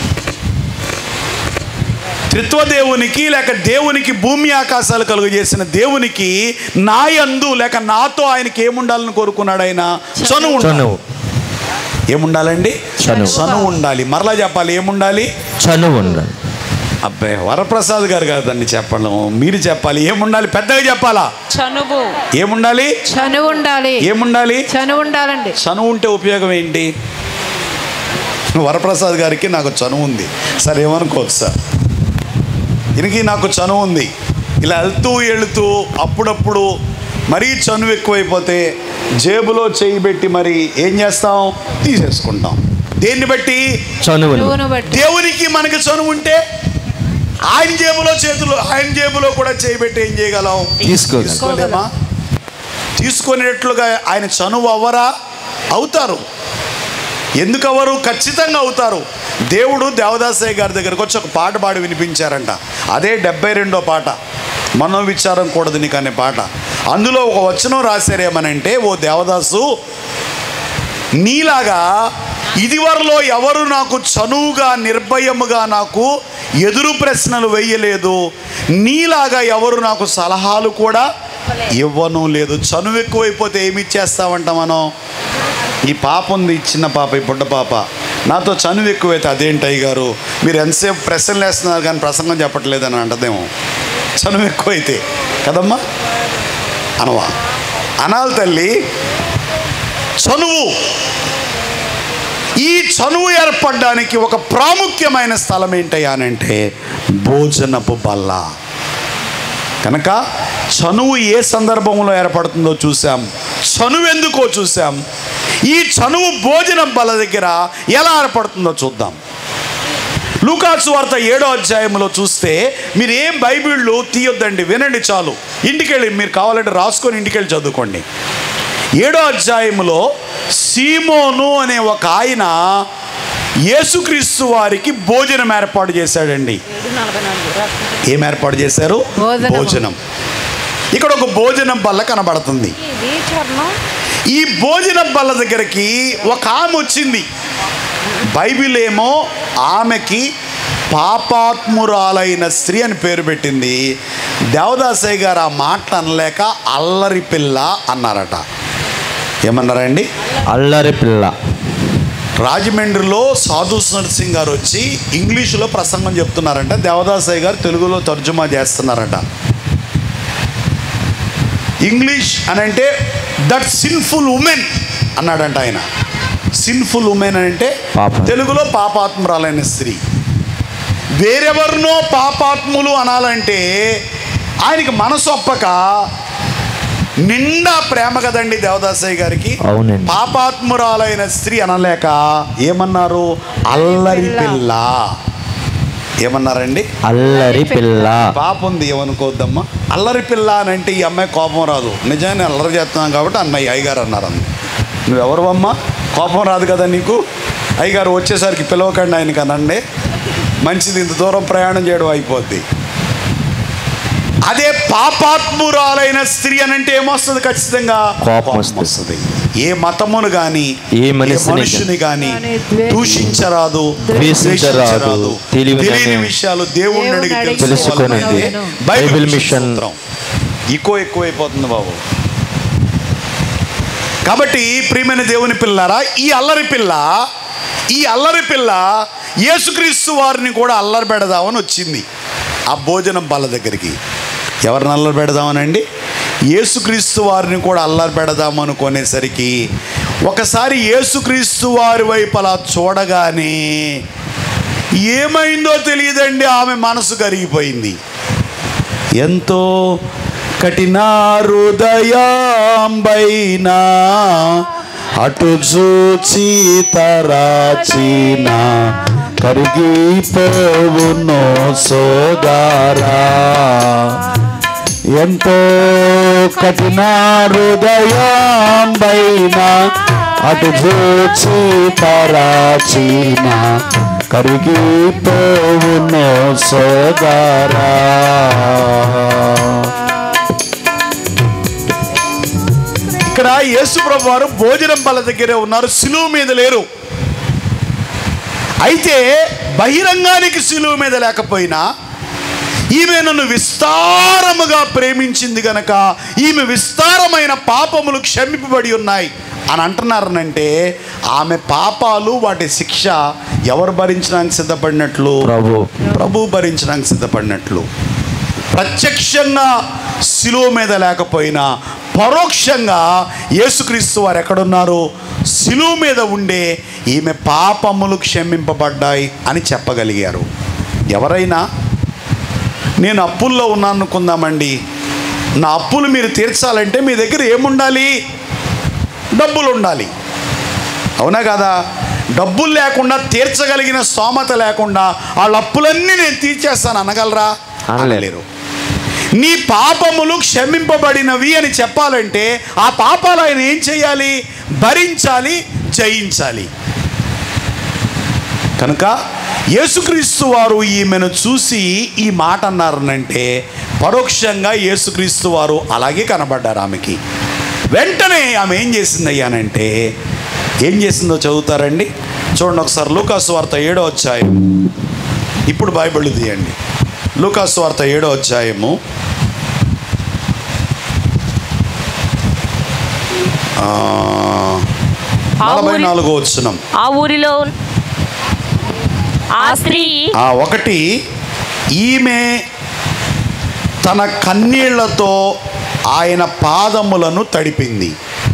త్రిత్వదేవునికి లేక దేవునికి భూమి ఆకాశాలు కలుగు చేసిన దేవునికి నాయందు లేక నాతో ఆయనకి ఏముండాలని కోరుకున్నాడు ఆయన చనువు ఉండాలి. చనువు ఏముండాలండి చనువు. చనువు ఉండాలి మరలా చెప్పాలి ఏముండాలి చనువు ఉండాలి అబ్బాయి వరప్రసాద్ గారు కాదండి చెప్పడం మీరు చెప్పాలి ఏముండాలి పెద్దగా చెప్పాలా చనువు ఏముండాలి చనువు ఉండాలి ఏముండాలి చనువు ఉండాలండి చనువు ఉంటే ఉపయోగం ఏంటి వరప్రసాద్ గారికి నాకు చనువు ఉంది సార్ ఏమనుకోవచ్చు సార్ ఈయనకి నాకు చనువు ఉంది ఇలా వెళ్తూ వెళుతూ అప్పుడప్పుడు మరీ చనువు ఎక్కువైపోతే జేబులో చేయి పెట్టి మరి ఏం చేస్తాం తీసేసుకుంటాం దేన్ని బట్టి చనువును చనువును బట్టి దేవునికి మనకి చనువు ఉంటే ఆయన జేబులో చేతులు ఆయన జేబులో కూడా చేయి పెట్టి ఏం చేయగలం తీసుకోగలం. తీసుకోలేమా తీసుకునేట్లుగా ఆయన చనువు అవ్వరా అవుతారు ఎందుకు అవ్వరు ఖచ్చితంగా అవుతారు దేవుడు దేవదాసయ్య గారి దగ్గరకు వచ్చి ఒక పాట పాడి వినిపించారంట అదే డెబ్బై రెండో పాట మనోవిచారం కూడదు నీకు అనే పాట అందులో ఒక వచనం రాశారేమనంటే ఓ దేవదాసు నీలాగా ఇదివరలో ఎవరు నాకు చనువుగా నిర్భయముగా నాకు ఎదురు ప్రశ్నలు వేయలేదు నీలాగా ఎవరు నాకు సలహాలు కూడా ఇవ్వను లేదు చనువు ఎక్కువైపోతే ఏమి ఇచ్చేస్తామంట మనం ఈ పాప ఉంది ఈ చిన్న పాప ఈ బుడ్డ పాప నాతో చనువు ఎక్కువైతే అదేంటి అయ్య గారు మీరు ఎంతసేపు ప్రశ్నలు వేస్తున్నారు కానీ ప్రసంగం చెప్పట్లేదని అంటదేమో చనువు ఎక్కువైతే కదమ్మా అనవా అనాలి తల్లి చనువు ఈ చనువు ఏర్పడడానికి ఒక ప్రాముఖ్యమైన స్థలం ఏంటయ్యానంటే భోజనపు బల్ల కనుక చనువు ఏ సందర్భంలో ఏర్పడుతుందో చూసాం చనువు ఎందుకో చూసాం ఈ చనువు భోజనం బల్ల దగ్గర ఎలా ఏర్పడుతుందో చూద్దాం లూకాసు వార్త ఏడో అధ్యాయంలో చూస్తే మీరు ఏం బైబిళ్ళు తీయొద్దండి వినండి చాలు ఇంటికెళ్ళి మీరు కావాలంటే రాసుకొని ఇంటికెళ్ళి చదువుకోండి ఏడో అధ్యాయంలో సీమోను అనే ఒక ఆయన యేసుక్రీస్తు వారికి భోజనం ఏర్పాటు చేశాడండి ఏం ఏర్పాటు చేశారు భోజనము. భోజనం ఇక్కడ ఒక భోజనం బల్ల కనబడుతుంది ఇది చర్మం ఈ భోజనం బల్ల దగ్గరికి ఒక ఆమె వచ్చింది బైబిల్ ఏమో ఆమెకి పాపాత్మురాలైన స్త్రీ అని పేరు పెట్టింది దేవదాసయ్య గారు ఆ మాటలు అనలేక అల్లరి పిల్ల అన్నారట ఏమన్నారండి అల్లరి పిల్ల రాజమండ్రిలో సాధు నరసింగ్ గారు వచ్చి ఇంగ్లీషులో ప్రసంగం చెప్తున్నారంట దేవదాసయ్య గారు తెలుగులో తర్జుమా చేస్తున్నారట ఇంగ్లీష్ అని అంటే దట్ సిన్ఫుల్ ఉమెన్ అన్నాడంట ఆయన సిన్ఫుల్ ఉమెన్ అని అంటే పాపం. తెలుగులో పాపాత్మురాలైన స్త్రీ వేరెవరినో పాపాత్ములు అనాలంటే ఆయనకి మనసు ఒప్పక నిండా ప్రేమ కదండి దేవదాసయ్య గారికి అవునండి. పాపాత్మురాలైన స్త్రీ అనలేక ఏమన్నారు అల్లరి పిల్ల ఏమన్నారండి అల్లరి పిల్ల పాప ఉంది ఏమనుకోవద్దమ్మా అల్లరి పిల్ల అని అంటే ఈ అమ్మాయి కోపం రాదు నిజాన్ని అల్లరి చేస్తున్నాం కాబట్టి అన్నయ్య అయ్యగారు అన్నారు అంది నువ్వెవరు అమ్మా కోపం రాదు కదా నీకు అయ్యగారు వచ్చేసరికి పిలవకండి ఆయనకి అనండి మంచిది ఇంత దూరం ప్రయాణం చేయడం అయిపోద్ది అదే పాపాత్మురాలైన స్త్రీ అని అంటే ఏమొస్తుంది ఖచ్చితంగా కోపం వస్తుంది. వస్తుంది ఏ మతమును గాని ఏ మనిషిని మనుషుని గాని గాని ద్వేషించ- దూషించరాదు ద్వేషించరాదు. తెలియని తెలియని విషయాలు దేవుణ్ణి దేవుణ్ణి అడిగి అడిగి తెలుసుకోవాలనేది తెలుసుకొనండి. Bible Bible mission mission. సూత్రం. ఎక్కువ ఎక్కువైపోతుంది బాబు కాబట్టి ప్రియమైన దేవుని పిల్లారా ఈ అల్లరి పిల్ల ఈ అల్లరి పిల్ల యేసుక్రీస్తు వారిని కూడా అల్లరి పెడదామని వచ్చింది ఆ భోజనం బల్ల దగ్గరికి ఎవరిని అల్లరి పెడదామనండి యేసుక్రీస్తు వారిని కూడా అల్లరి పెడదాం అనుకునేసరికి ఒకసారి యేసుక్రీస్తు వారి వైపు అలా చూడగానే ఏమైందో తెలియదండి ఆమె మనసు కరిగిపోయింది ఎంతో కఠిన హృదయాంబైనా అటు చూచి తరాచిన కరిగిపోవునో సోదారా ఎంతో కఠిన హృదయాంబైనా అటు చూచి తరాచిన కరిగిపోవునో సోదారా ఇక్కడ యేసుప్రభు వారు భోజనం బల్ల దగ్గరే ఉన్నారు సిలువు మీద లేరు అయితే బహిరంగానికి సిలువు మీద లేకపోయినా ఈమె నన్ను విస్తారముగా ప్రేమించింది గనక ఈమె విస్తారమైన పాపములు క్షమింపబడి ఉన్నాయి అని అంటున్నారనంటే ఆమె పాపాలు వాటి శిక్ష ఎవరు భరించడానికి సిద్ధపడినట్లు ప్రభు ప్రభు భరించడానికి సిద్ధపడినట్లు ప్రత్యక్షంగా శిలువ మీద లేకపోయినా పరోక్షంగా యేసుక్రీస్తు వారు ఎక్కడున్నారు శిలువ మీద ఉండే ఈమె పాపములు క్షమింపబడ్డాయి అని చెప్పగలిగారు ఎవరైనా నేను అప్పుల్లో ఉన్నాను అనుకుందామండి నా అప్పులు మీరు తీర్చాలంటే మీ దగ్గర ఏముండాలి డబ్బులు ఉండాలి అవునా కదా డబ్బులు లేకుండా తీర్చగలిగిన స్తోమత లేకుండా వాళ్ళ అప్పులన్నీ నేను తీర్చేస్తాను అనగలరా అనలేరు. అనలేరు నీ పాపములు క్షమింపబడినవి అని చెప్పాలంటే ఆ పాపాలు ఆయన ఏం చేయాలి భరించాలి జయించాలి కనుక యేసుక్రీస్తు వారు ఈమెను చూసి ఈ మాట అన్నారనంటే పరోక్షంగా యేసుక్రీస్తు వారు అలాగే కనబడ్డారు ఆమెకి వెంటనే ఆమె ఏం చేసింది అయ్యానంటే ఏం చేసిందో చదువుతారండి చూడండి ఒకసారి లూకాసు వార్త ఏడో అధ్యాయం ఇప్పుడు బైబిల్ తీయండి లూకాసు వార్త ఏడో అధ్యాయము ఆ, నలభై నాలుగో వచ్చినాం ఆ ఊరిలో ఆ స్త్రీ ఆ ఒకటి ఈమె తన కన్నీళ్లతో ఆయన పాదములను తడిపింది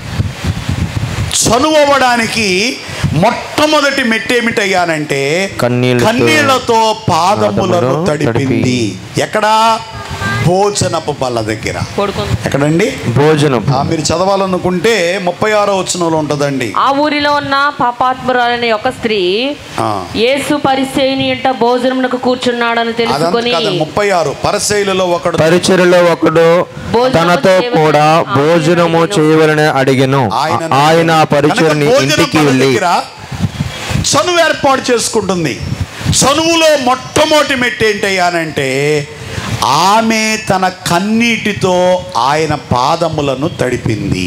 చనువడానికి మొట్టమొదటి మెట్టేమిటయ్యానంటే కన్నీళ్లతో- కన్నీళ్లతో పాదములను పాదములను తడిపింది ఎక్కడా భోజనపు బల్ల దగ్గర పడుకుంది ఎక్కడండి భోజనం ఆ, మీరు చదవాలనుకుంటే ముప్పై ఆరో వచనంలో ఉంటుందండి ఆ ఊరిలో ఉన్న పాపాత్మురాలనే ఒక స్త్రీ ఆ. యేసు పరిచయని ఇంట భోజనమునకు కూర్చున్నాడని అదంతా తెలుసుకొని కాదు ముప్పై ఆరు పరశైలలో ఒకడు పరిచయలో ఒకడు భోజనము తనతో చేయవలెను. కూడా ఆయన భోజనము అడిగెను. చేయవలన అడిగెను ఆయన ఆ పరిచయని కనుక భోజనం ఇంటికి పనుల వెళ్ళి దగ్గర చనువు ఏర్పాటు చేసుకుంటుంది చనువులో మొట్టమొదటి మెట్టు ఏంటయ్యానంటే ఆమె తన కన్నీటితో ఆయన పాదములను తడిపింది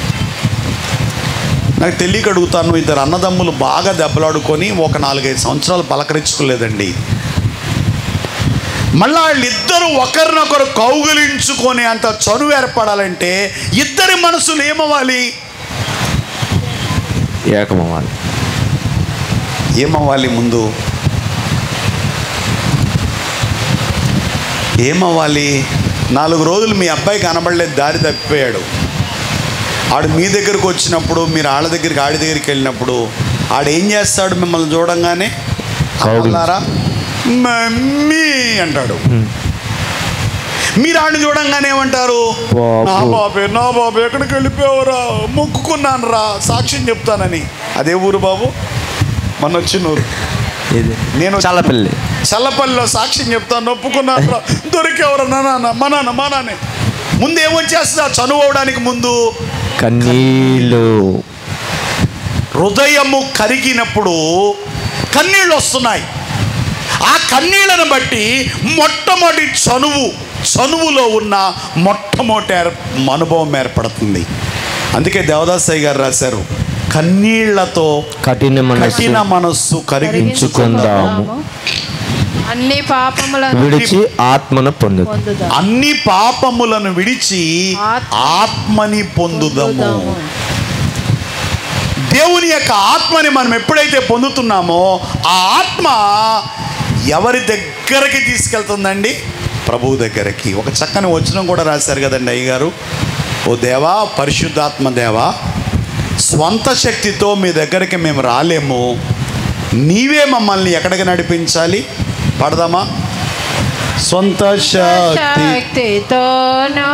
నాకు తెలియక అడుగుతాను ఇద్దరు అన్నదమ్ములు బాగా దెబ్బలాడుకొని ఒక నాలుగైదు సంవత్సరాలు పలకరించుకోలేదండి మళ్ళా వాళ్ళిద్దరూ ఒకరినొకరు కౌగిలించుకొని అంత చనువు ఏర్పడాలంటే ఇద్దరి మనసులు ఏమవ్వాలి ఏకమవ్వాలి ఏమవ్వాలి ముందు ఏమవ్వాలి నాలుగు రోజులు మీ అబ్బాయి కనబడలేదు దారి తప్పిపోయాడు ఆడు మీ దగ్గరకు వచ్చినప్పుడు మీరు ఆళ్ళ దగ్గరికి ఆడి దగ్గరికి వెళ్ళినప్పుడు ఆడు ఏం చేస్తాడు మిమ్మల్ని చూడంగానే అమ్మలారా మమ్మీ అంటాడు మీరు ఆడిని చూడంగానే ఏమంటారు బాబు. నా బాబే నా బాబు ఎక్కడికి వెళ్ళిపోయావురా మొక్కుకున్నాను రా సాక్ష్యం చెప్తానని అదే ఊరు బాబు మన వచ్చిన ఊరు ఇది నేను చాలా పెళ్ళి చల్లపల్లిలో సాక్ష్యం చెప్తాను ఒప్పుకున్నాను రా దొరికేవరా నా నాన్న మా నాన్న మా నాన్నే ముందు ఏమొచ్చేస్తుంది ఆ చనువు అవడానికి ముందు కన్నీళ్ళు హృదయము కరిగినప్పుడు కన్నీళ్ళు వస్తున్నాయి ఆ కన్నీళ్లను బట్టి మొట్టమొదటి చనువు చనువులో ఉన్న మొట్టమొదటి ఏర్- అనుభవం ఏర్పడుతుంది అందుకే దేవదాసయ్య గారు రాశారు కన్నీళ్లతో కఠిన కఠిన మనస్సు మనస్సు కరిగించు కరిగించుకుందాము అన్ని పాపములను విడిచి ఆత్మను పొందు పొందుదాం అన్ని పాపములను విడిచి ఆత్మని పొందుదము దేవుని యొక్క ఆత్మని మనం ఎప్పుడైతే పొందుతున్నామో ఆ ఆత్మ ఎవరి దగ్గరికి తీసుకెళ్తుందండి ప్రభువు దగ్గరికి ఒక చక్కని వచనం కూడా రాశారు కదండి అయ్యగారు ఓ దేవా పరిశుద్ధాత్మ దేవా స్వంత శక్తితో మీ దగ్గరికి మేము రాలేము నీవే మమ్మల్ని ఎక్కడికి నడిపించాలి పడదామా సొంత శక్తి శక్తితోనూ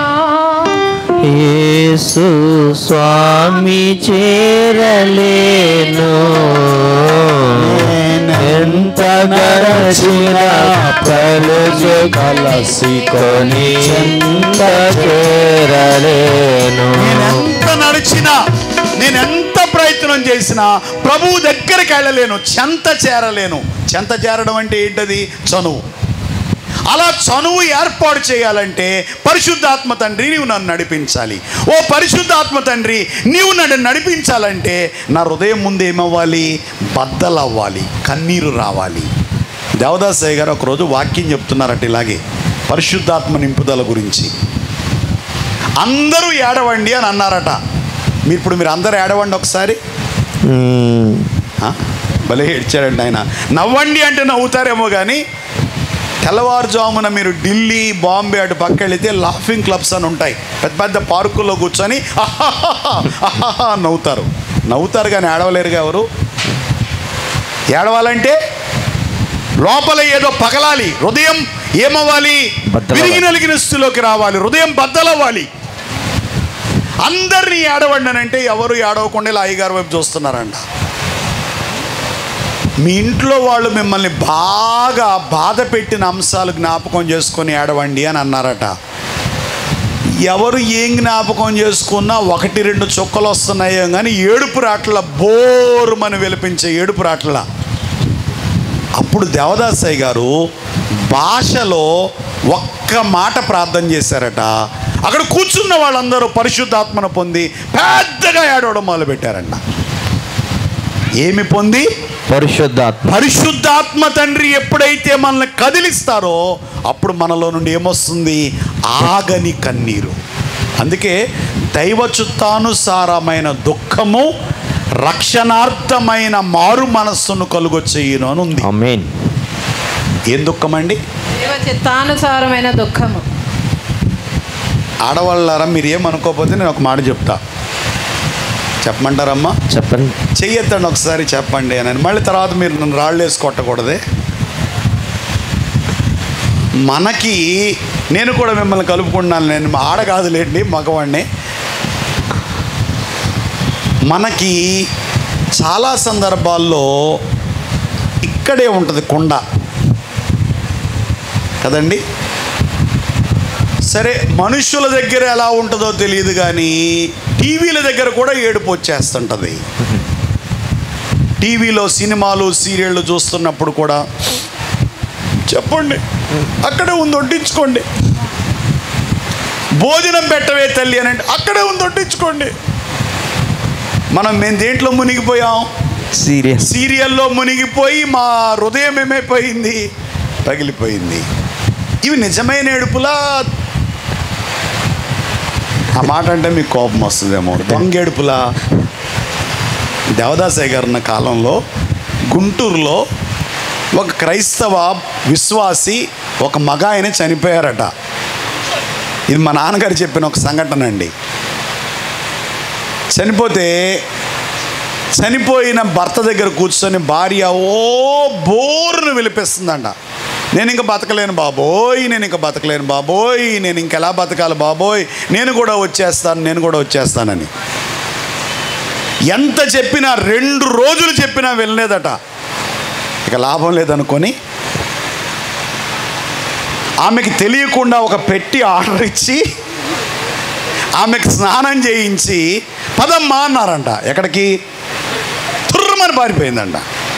యేసు స్వామి చేరలేను ఎంత గరచిన కలుసు కలసికొని ఎంత చేరలేను నేనెంత నడిచినా నేనెంత ప్రయత్నం చేసినా ప్రభువు దగ్గరికి వెళ్ళలేను చెంత చేరలేను చెంత చేరడం అంటే ఏంటది చనువు అలా చనువు ఏర్పాటు చేయాలంటే పరిశుద్ధాత్మ తండ్రి నీవు నన్ను నడిపించాలి ఓ పరిశుద్ధాత్మ తండ్రి నీవు నన్ను నడిపించాలంటే నా హృదయం ముందు ఏమవ్వాలి బద్దలవ్వాలి కన్నీరు రావాలి దేవదాసయ్య గారు ఒకరోజు వాక్యం చెప్తున్నారట ఇలాగే పరిశుద్ధాత్మ నింపుదల గురించి అందరూ ఏడవండి అని అన్నారట మీరు ఇప్పుడు మీరు అందరు ఏడవండి ఒకసారి మ్మ్. ఆ? భలే ఏడ్చారండి ఆయన నవ్వండి అంటే నవ్వుతారేమో కానీ తెల్లవారుజామున మీరు ఢిల్లీ బాంబే అటు పక్క వెళితే లాఫింగ్ క్లబ్స్ అని ఉంటాయి పెద్ద పెద్ద పార్కుల్లో కూర్చొని అహాహాహా, అహాహా అని నవ్వుతారు నవ్వుతారు కానీ ఏడవలేరుగా ఎవరు ఏడవాలంటే లోపల ఏదో పగలాలి హృదయం ఏమవ్వాలి బద్దలవ్వాలి. విరిగి నలిగిన స్థితిలోకి రావాలి హృదయం బద్దలవ్వాలి అందరినీ ఏడవండి అని అంటే ఎవరు ఏడవకుండా ఇలా అయ్యగారి వైపు చూస్తున్నారంట మీ ఇంట్లో వాళ్ళు మిమ్మల్ని బాగా బాధ పెట్టిన అంశాలు జ్ఞాపకం చేసుకొని ఏడవండి అని అన్నారట ఎవరు ఏం జ్ఞాపకం చేసుకున్నా ఒకటి రెండు చుక్కలు వస్తున్నాయో కానీ ఏడుపు రాట్ల బోరుమని విలిపించే ఏడుపు రాట్ల అప్పుడు దేవదాసయ్య గారు భాషలో ఒక్క మాట ప్రార్థన చేశారట అక్కడ కూర్చున్న వాళ్ళందరూ పరిశుద్ధాత్మను పొంది పెద్దగా ఏడవడం మొదలుపెట్టారంట ఏమి పొంది పరిశుద్ధాత్మ పరిశుద్ధాత్మ తండ్రి ఎప్పుడైతే మనల్ని కదిలిస్తారో అప్పుడు మనలో నుండి ఏమొస్తుంది ఆగని కన్నీరు అందుకే దైవ చుత్తానుసారమైన దుఃఖము రక్షణార్థమైన మారు మనస్సును కలుగొచ్చేయను అని ఉంది అమేన్ ఏం దుఃఖం అండి దేవ చిత్తానుసారమైన దుఃఖము ఆడవాళ్ళారా మీరు ఏమనుకోకపోతే నేను ఒక మాట చెప్తా చెప్పమంటారమ్మా చెప్పండి చెయ్యొద్దండి ఒకసారి చెప్పండి అని మళ్ళీ తర్వాత మీరు నన్ను రాళ్ళు వేసి కొట్టకూడదే మనకి నేను కూడా మిమ్మల్ని కలుపుకున్నాను నేను ఆడ కాదులేండి మగవాడిని మనకి చాలా సందర్భాల్లో ఇక్కడే ఉంటుంది కొండ కదండి సరే మనుషుల దగ్గర ఎలా ఉంటుందో తెలియదు కానీ టీవీల దగ్గర కూడా ఏడుపు వచ్చేస్తుంటుంది టీవీలో సినిమాలు సీరియళ్ళు చూస్తున్నప్పుడు కూడా చెప్పండి అక్కడే ఉంది వడ్డించుకోండి భోజనం పెట్టవే తల్లి అని అంటే అక్కడే ఉంది వడ్డించుకోండి మనం మేము దేంట్లో మునిగిపోయాం సీరియస్ సీరియల్లో మునిగిపోయి మా హృదయం ఏమైపోయింది పగిలిపోయింది ఇవి నిజమైన ఏడుపులా ఆ మాట అంటే మీకు కోపం వస్తుందేమో దొంగ ఏడుపులా దేవదాసయ్య గారు ఉన్న కాలంలో గుంటూరులో ఒక క్రైస్తవ విశ్వాసి ఒక మగ ఆయన చనిపోయారట ఇది మా నాన్నగారు చెప్పిన ఒక సంఘటన అండి చనిపోతే చనిపోయిన భర్త దగ్గర కూర్చొని భార్య ఓ బోరును విలిపిస్తుందంట నేను ఇంకా బతకలేను బాబోయ్ నేను ఇంకా బతకలేను బాబోయ్ నేను ఇంకెలా బతకాలి బాబోయ్ నేను కూడా వచ్చేస్తాను నేను కూడా వచ్చేస్తానని ఎంత చెప్పినా రెండు రోజులు చెప్పినా వెళ్ళలేదట ఇక లాభం లేదనుకొని ఆమెకి తెలియకుండా ఒక పెట్టి ఆర్డర్ ఇచ్చి ఆమెకు స్నానం చేయించి పదమ్మా అన్నారంట ఎక్కడికి తుర్రమని పారిపోయిందంట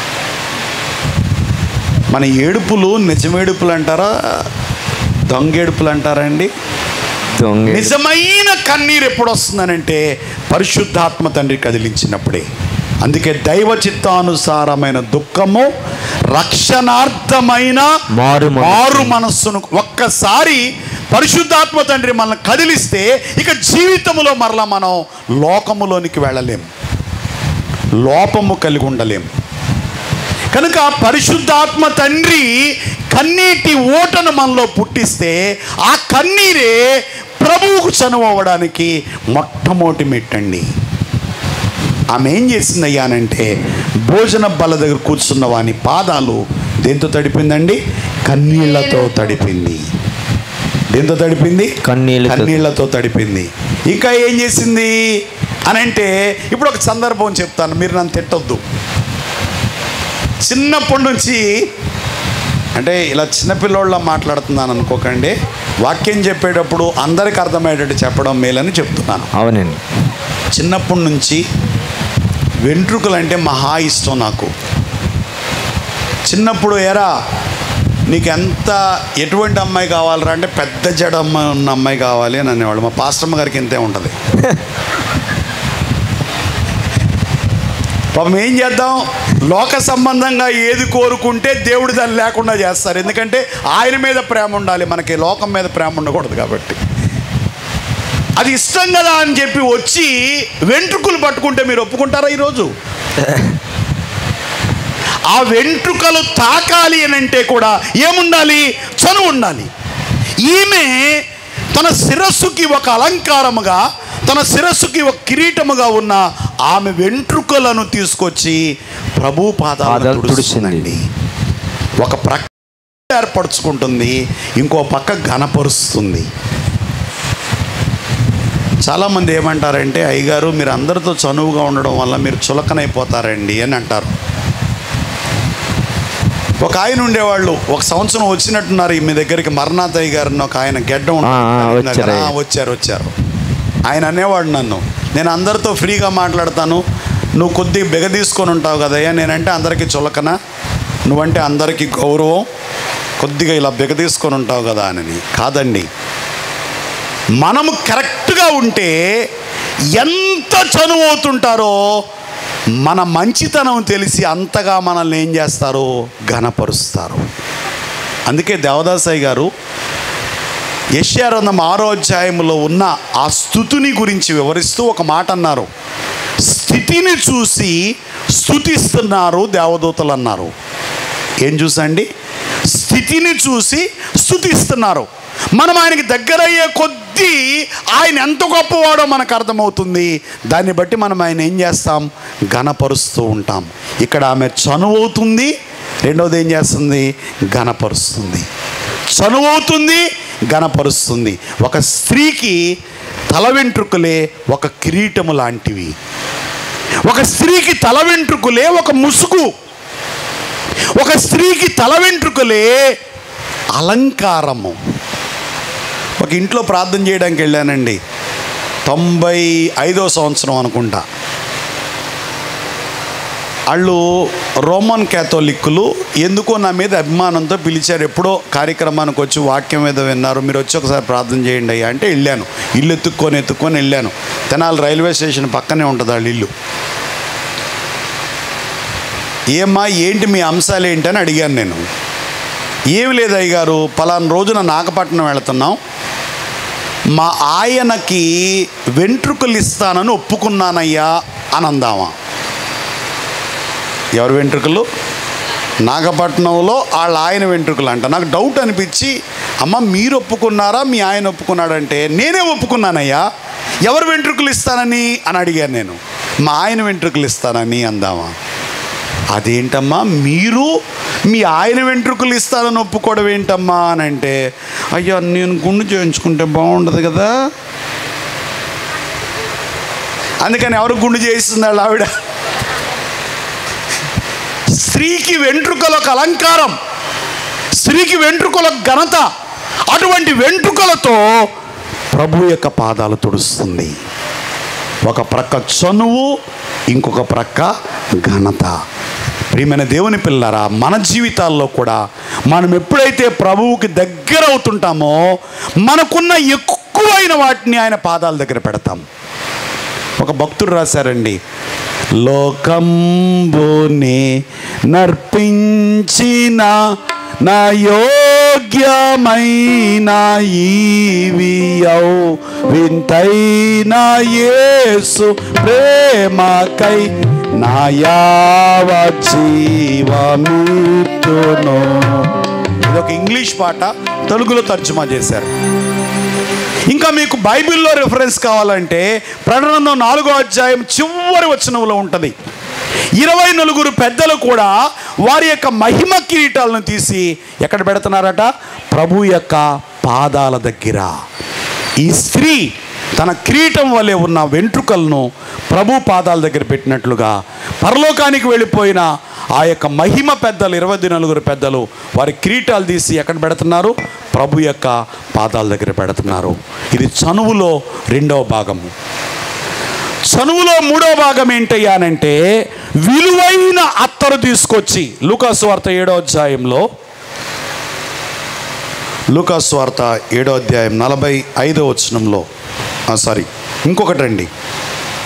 మన ఏడుపులు నిజమేడుపులు అంటారా దొంగేడుపులు అంటారా అండి దొంగ నిజమైన కన్నీరు ఎప్పుడు వస్తుందనంటే పరిశుద్ధాత్మ తండ్రి కదిలించినప్పుడే అందుకే దైవ చిత్తానుసారమైన దుఃఖము రక్షణార్థమైన మారు మనస్సు. మారు మనస్సును ఒక్కసారి పరిశుద్ధాత్మ తండ్రి మనల్ని కదిలిస్తే ఇక జీవితంలో మరలా మనం లోకములోనికి వెళ్ళలేం లోపము కలిగి ఉండలేం కనుక పరిశుద్ధాత్మ తండ్రి కన్నీటి ఓటను మనలో పుట్టిస్తే ఆ కన్నీరే ప్రభువుకు చనువు అవ్వడానికి మొట్టమొదటి మెట్టండి ఆమె ఏం చేసింది అయ్యానంటే భోజన బల దగ్గర కూర్చున్న వాని పాదాలు దేంతో తడిపిందండి కన్నీళ్లతో తడిపింది దేంతో తడిపింది కన్నీళ్లతో. కన్నీళ్లతో తడిపింది ఇంకా ఏం చేసింది అని అంటే ఇప్పుడు ఒక సందర్భం చెప్తాను మీరు నన్ను తిట్టొద్దు చిన్నప్పటి నుంచి అంటే ఇలా చిన్నపిల్లోళ్ళ మాట్లాడుతున్నాను అనుకోకండి వాక్యం చెప్పేటప్పుడు అందరికి అర్థమయ్యేటట్టు చెప్పడం మేలని చెప్తున్నాను అవునండి చిన్నప్పటి నుంచి వెంట్రుకలు అంటే మహా ఇష్టం నాకు చిన్నప్పుడు ఎరా నీకు ఎంత ఎటువంటి అమ్మాయి కావాలరా అంటే పెద్ద జడ అమ్మాయి ఉన్న అమ్మాయి కావాలి అని అనేవాళ్ళు మా పాస్టమ్మ గారికి ఇంతే ఉంటుంది పాపం ఏం చేద్దాం లోక సంబంధంగా ఏది కోరుకుంటే దేవుడు దాన్ని లేకుండా చేస్తారు ఎందుకంటే ఆయన మీద ప్రేమ ఉండాలి మనకి లోకం మీద ప్రేమ ఉండకూడదు కాబట్టి అది ఇష్టం కదా అని చెప్పి వచ్చి వెంట్రుకలు పట్టుకుంటే మీరు ఒప్పుకుంటారా ఈరోజు ఆ వెంట్రుకలు తాకాలి అని అంటే కూడా ఏముండాలి చనువు ఉండాలి ఈమె తన శిరస్సుకి ఒక అలంకారముగా తన శిరస్సుకి ఒక కిరీటముగా ఉన్న ఆమె వెంట్రుకలను తీసుకొచ్చి ప్రభు పాదాలు పాదాలు తుడుస్తుందండి ఒక ప్రక్క ఏర్పరచుకుంటుంది ఇంకో పక్క ఘనపరుస్తుంది చాలామంది ఏమంటారంటే అయ్యగారు మీరు అందరితో చనువుగా ఉండడం వల్ల మీరు చులకనైపోతారండి అని అంటారు ఒక ఆయన ఉండేవాళ్ళు ఒక సంవత్సరం వచ్చినట్టున్నారు ఈ మీ దగ్గరికి మరణాథయ్య గారిని ఒక ఆయన గెడ్డ ఆ, ఆ, వచ్చారు. ఆ, వచ్చారు వచ్చారు ఆయన అనేవాడు నన్ను నేను అందరితో ఫ్రీగా మాట్లాడతాను నువ్వు కొద్దిగా బెగ తీసుకొని ఉంటావు కదయ్యా నేనంటే అందరికీ చులకన నువ్వంటే అందరికీ గౌరవం కొద్దిగా ఇలా బెగ తీసుకొని ఉంటావు కదా అని కాదండి మనము కరెక్ట్గా ఉంటే ఎంత చనువు అవుతుంటారో మన మంచితనం తెలిసి అంతగా మనల్ని ఏం చేస్తారు ఘనపరుస్తారు అందుకే దేవదాసాయి గారు యశ్యారంధం ఆరో అధ్యాయంలో ఉన్న ఆ స్థుతిని గురించి వివరిస్తూ ఒక మాట అన్నారు స్థితిని చూసి స్థుతిస్తున్నారు దేవదూతలు అన్నారు ఏం చూసండి స్థితిని చూసి స్థుతిస్తున్నారు మనం ఆయనకి దగ్గరయ్యే కొద్దీ ఆయన ఎంత గొప్పవాడో మనకు అర్థమవుతుంది దాన్ని బట్టి మనం ఆయన ఏం చేస్తాం ఘనపరుస్తూ ఉంటాం ఇక్కడ ఆమె చనువవుతుంది రెండవది ఏం చేస్తుంది ఘనపరుస్తుంది చనువవుతుంది ఘనపరుస్తుంది ఒక స్త్రీకి తల వెంట్రుకలే ఒక కిరీటము లాంటివి ఒక స్త్రీకి తల వెంట్రుకలే ఒక ముసుగు ఒక స్త్రీకి తల వెంట్రుకలే అలంకారము ఒక ఇంట్లో ప్రార్థన చేయడానికి వెళ్ళానండి తొంభై ఐదో సంవత్సరం అనుకుంటా వాళ్ళు రోమన్ క్యాథోలిక్కులు ఎందుకో నా మీద అభిమానంతో పిలిచారు ఎప్పుడో కార్యక్రమానికి వచ్చి వాక్యం మీద విన్నారు మీరు వచ్చి ఒకసారి ప్రార్థన చేయండి అయ్యా అంటే వెళ్ళాను ఇల్లు ఎత్తుక్కొని ఎత్తుక్కొని వెళ్ళాను తెనాలి రైల్వే స్టేషన్ పక్కనే ఉంటుంది వాళ్ళ ఇల్లు ఏమ్మా ఏంటి మీ అంశాలు ఏంటి అని అడిగాను నేను ఏమి లేదు అయ్యగారు పలానా రోజున నాగపట్నం వెళుతున్నాం మా ఆయనకి వెంట్రుకలు ఇస్తానని ఒప్పుకున్నానయ్యా అని అందామా ఎవరి వెంట్రుకలు నాగపట్నంలో వాళ్ళ ఆయన వెంట్రుకలు అంట నాకు డౌట్ అనిపించి అమ్మ మీరు ఒప్పుకున్నారా మీ ఆయన ఒప్పుకున్నాడంటే నేనే ఒప్పుకున్నానయ్యా ఎవరు వెంట్రుకలు ఇస్తానని అని అడిగాను నేను మా ఆయన వెంట్రుకలు ఇస్తానని అందామా అదేంటమ్మా మీరు మీ ఆయన వెంట్రుకలు ఇస్తానని ఒప్పుకోవడం ఏంటమ్మా అని అంటే అయ్యా నేను గుండు చేయించుకుంటే బాగుండదు కదా అందుకని ఎవరు గుండు చేయిస్తుంది ఆవిడ స్త్రీకి వెంట్రుకలకు అలంకారం స్త్రీకి వెంట్రుకలకు ఘనత అటువంటి వెంట్రుకలతో ప్రభు యొక్క పాదాలు తుడుస్తుంది ఒక ప్రక్క చనువు ఇంకొక ప్రక్క ఘనత ప్రియమైన దేవుని పిల్లరా మన జీవితాల్లో కూడా మనం ఎప్పుడైతే ప్రభువుకి దగ్గర అవుతుంటామో మనకున్న ఎక్కువైన వాటిని ఆయన పాదాల దగ్గర పెడతాం ఒక భక్తుడు రాశారండి లోకంబుని నర్పించిన నా యోగ్యమైన ఈవియౌ వింతైన యేసు ప్రేమకై నా యావ జీవమిత్తును ఇది ఒక ఇంగ్లీష్ పాట తెలుగులో తర్జుమా చేశారు ఇంకా మీకు బైబిల్లో రిఫరెన్స్ కావాలంటే ప్రకటన నాలుగో అధ్యాయం చివరి వచనంలో ఉంటుంది ఇరవై నలుగురు పెద్దలు కూడా వారి యొక్క మహిమ కిరీటాలను తీసి ఎక్కడ పెడుతున్నారట ప్రభు యొక్క పాదాల దగ్గర ఈ స్త్రీ తన కిరీటం వలె ఉన్న వెంట్రుకలను ప్రభు పాదాల దగ్గర పెట్టినట్లుగా పరలోకానికి వెళ్ళిపోయిన ఆ యొక్క మహిమ పెద్దలు ఇరవై నలుగురు పెద్దలు వారి కిరీటాలు తీసి ఎక్కడ పెడుతున్నారు ప్రభు యొక్క పాదాల దగ్గర పెడుతున్నారు ఇది చనువులో రెండవ భాగము చనువులో మూడో భాగం ఏంటయ్యానంటే విలువైన అత్తరు తీసుకొచ్చి లూకాసు వార్త ఏడో అధ్యాయంలో లూకాసు వార్త ఏడో అధ్యాయం నలభై ఐదో వచనంలో సారీ ఇంకొకటి రండి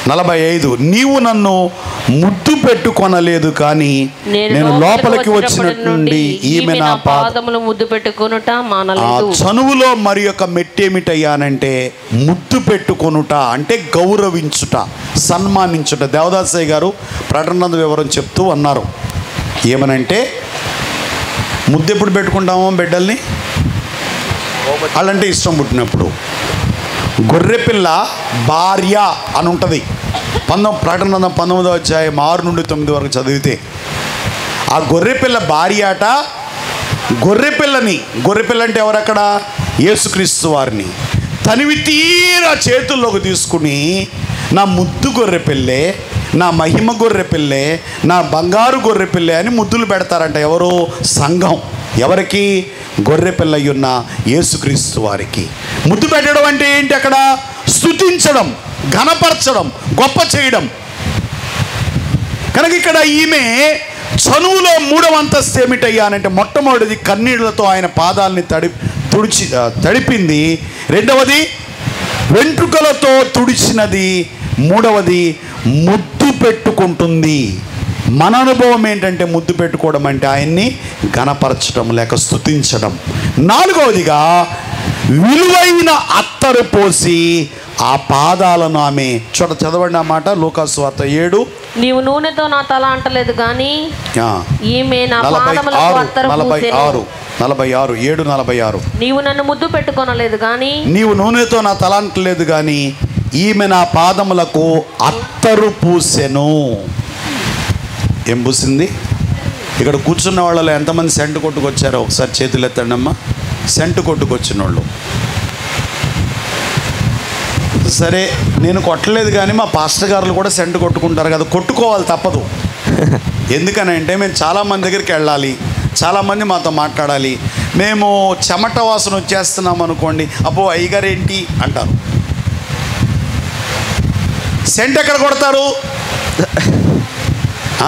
నలభై ఐదు నీవు నన్ను ముద్దు పెట్టుకొనలేదు కానీ నేను లోపలికి వచ్చిన నుండి ఈమె నా పాద పాదములు ముద్దు పెట్టుకొనుట ఆ మానలేదు చనువులో మరి యొక్క మెట్టేమిటయ్యానంటే ముద్దు పెట్టుకొనుట అంటే గౌరవించుట సన్మానించుట దేవదాసయ్య గారు ప్రకటన వివరం చెప్తూ అన్నారు ఏమనంటే ముద్దు ఎప్పుడు పెట్టుకుంటామో బిడ్డల్ని వాళ్ళంటే ఇష్టం పుట్టినప్పుడు గొర్రెపిల్ల భార్య అని ఉంటుంది పంతొమ్మిది ప్రకటన గ్రంథం పంతొమ్మిదో అధ్యాయం ఆరు నుండి తొమ్మిది వరకు చదివితే ఆ గొర్రెపిల్ల భార్య అట గొర్రెపిల్లని గొర్రెపిల్ల అంటే ఎవరక్కడ యేసుక్రీస్తు వారిని తనివి తీరా చేతుల్లోకి తీసుకుని నా ముద్దు గొర్రె పిల్లే నా మహిమ గొర్రె పిల్లే నా బంగారు గొర్రె పిల్లే అని ముద్దులు పెడతారంట ఎవరు సంఘం ఎవరికి గొర్రె పిల్ల ఉన్న యేసుక్రీస్తు వారికి ముద్దు పెట్టడం అంటే ఏంటి అక్కడ స్తుతించడం ఘనపరచడం గొప్ప చేయడం కనుక ఇక్కడ ఈమె చనువులో మూడవ అంతస్తు ఏమిటయ్యానంటే మొట్టమొదటిది కన్నీళ్లతో ఆయన పాదాలని తడి తుడిచి ఆ, తడిపింది రెండవది వెంట్రుకలతో తుడిచినది మూడవది ముద్దు పెట్టుకుంటుంది మన అనుభవం ఏంటంటే ముద్దు పెట్టుకోవడం అంటే ఆయన్ని గణపరచడం లేక స్తుతించడం నాలుగవదిగా విలువైన అత్తరు పోసి ఆ పాదాలను ఆమె చూడ చదవండి ఆ మాట లూకాసు వార్త ఏడు నీవు నూనెతో నా తల అంటలేదు గాని ఆ, ఈమె నా నలభై పాదములకు ఆరు అత్తరు నలభై పూసెను. ఆరు నలభై ఆరు ఏడు నలభై ఆరు నీవు నన్ను ముద్దు పెట్టుకొనలేదు గాని నీవు నూనెతో నా తలాంటలేదు కానీ ఈమె నా పాదములకు అత్తరు పూసెను ఏం పూసింది ఇక్కడ కూర్చున్న వాళ్ళలో ఎంతమంది సెంటు కొట్టుకొచ్చారో ఒకసారి చేతులు ఎత్తండి అమ్మా సెంటు కొట్టుకొచ్చిన వాళ్ళు సరే నేను కొట్టలేదు కానీ మా పాస్టర్ గారులు కూడా సెంటు కొట్టుకుంటారు కదా కొట్టుకోవాలి తప్పదు ఎందుకనంటే మేము చాలామంది దగ్గరికి వెళ్ళాలి చాలామంది మాతో మాట్లాడాలి మేము చెమట వాసన వచ్చేస్తున్నాం అనుకోండి అబ్బో అయ్యగారు ఏంటి అంటారు సెంట్ ఎక్కడ కొడతారు ఆ?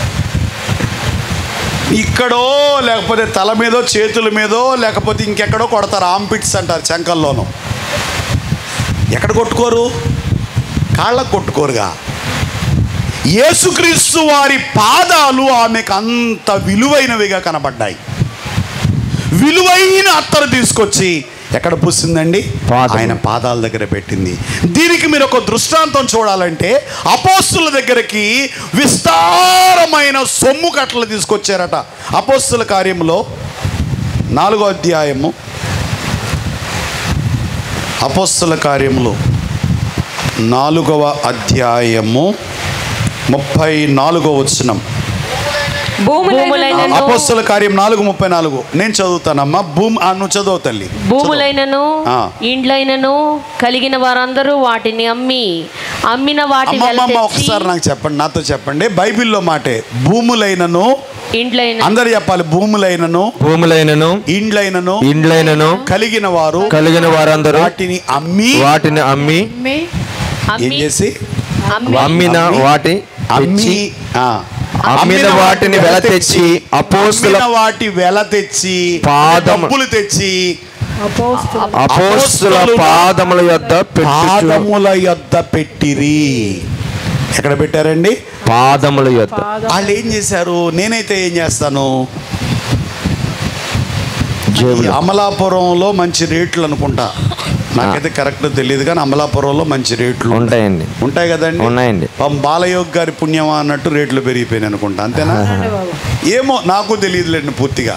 ఇక్కడో లేకపోతే తల మీదో చేతుల మీదో లేకపోతే ఇంకెక్కడో కొడతారు ఆంపిట్స్ అంటారు చెంకల్లోనూ ఎక్కడ కొట్టుకోరు కాళ్ళకు కొట్టుకోరుగా యేసుక్రీస్తు వారి పాదాలు ఆమెకు అంత విలువైనవిగా కనబడ్డాయి విలువైన అత్తరు తీసుకొచ్చి ఎక్కడ పూసిందండి పాదం. ఆయన పాదాల దగ్గర పెట్టింది దీనికి మీరు ఒక దృష్టాంతం చూడాలంటే అపోస్తుల దగ్గరికి విస్తారమైన సొమ్ము కట్టలు తీసుకొచ్చారట అపోస్తుల కార్యంలో నాలుగో అధ్యాయము అపోస్తుల కార్యములు నాలుగవ అధ్యాయము ముప్పై నాలుగో వచనం భూములైన భూములైనను అపోస్తుల కార్యం నాలుగు ముప్పై నాలుగు నేను చదువుతానమ్మా భూమి ఆ, నువ్వు చదువు తల్లి భూములైనను ఆ. ఇండ్లైనను కలిగిన వారందరూ వాటిని అమ్మి అమ్మిన వాటి వెల అమ్మమ్మ తెచ్చి ఒకసారి నాకు చెప్పండి నాతో చెప్పండి బైబిల్లో మాటే భూములైనను ఇండ్లైన అందరు చెప్పాలి భూములైనను భూములైనను ఇండ్లైనను ఇండ్లైనను కలిగిన వారు కలిగిన వారందరూ వాటిని అమ్మి వాటిని అమ్మి అమ్మి ఏం అమ్మి చేసి అమ్మి అమ్మిన అమ్మి- వాటి అమ్మి తెచ్చి ఆ. అమ్మిన వాటిని వెల తెచ్చి అపోస్తుల అమ్మిన వాటి వెల తెచ్చి పాదము- డబ్బులు తెచ్చి అపోస్తుల పాదముల యొద్ద పెట్టుచు పాదముల యొద్ద పెట్టిరి ఎక్కడ పెట్టారండి పాదముల యొద్ద వాళ్ళు ఏం చేశారు నేనైతే ఏం చేస్తాను ఈ జేబులో అమలాపురంలో మంచి రేట్లు అనుకుంటా నాకైతే కరెక్ట్ తెలియదు కానీ అమలాపురంలో మంచి రేట్లు ఉంటాయి. ఉంటాయండి ఉంటాయి కదండి ఉన్నాయండి. పాపం బాలయోగ్ గారి పుణ్యమా అన్నట్టు రేట్లు పెరిగిపోయినాయి అనుకుంటా అంతేనా ఏమో నాకు తెలియదులేండి పూర్తిగా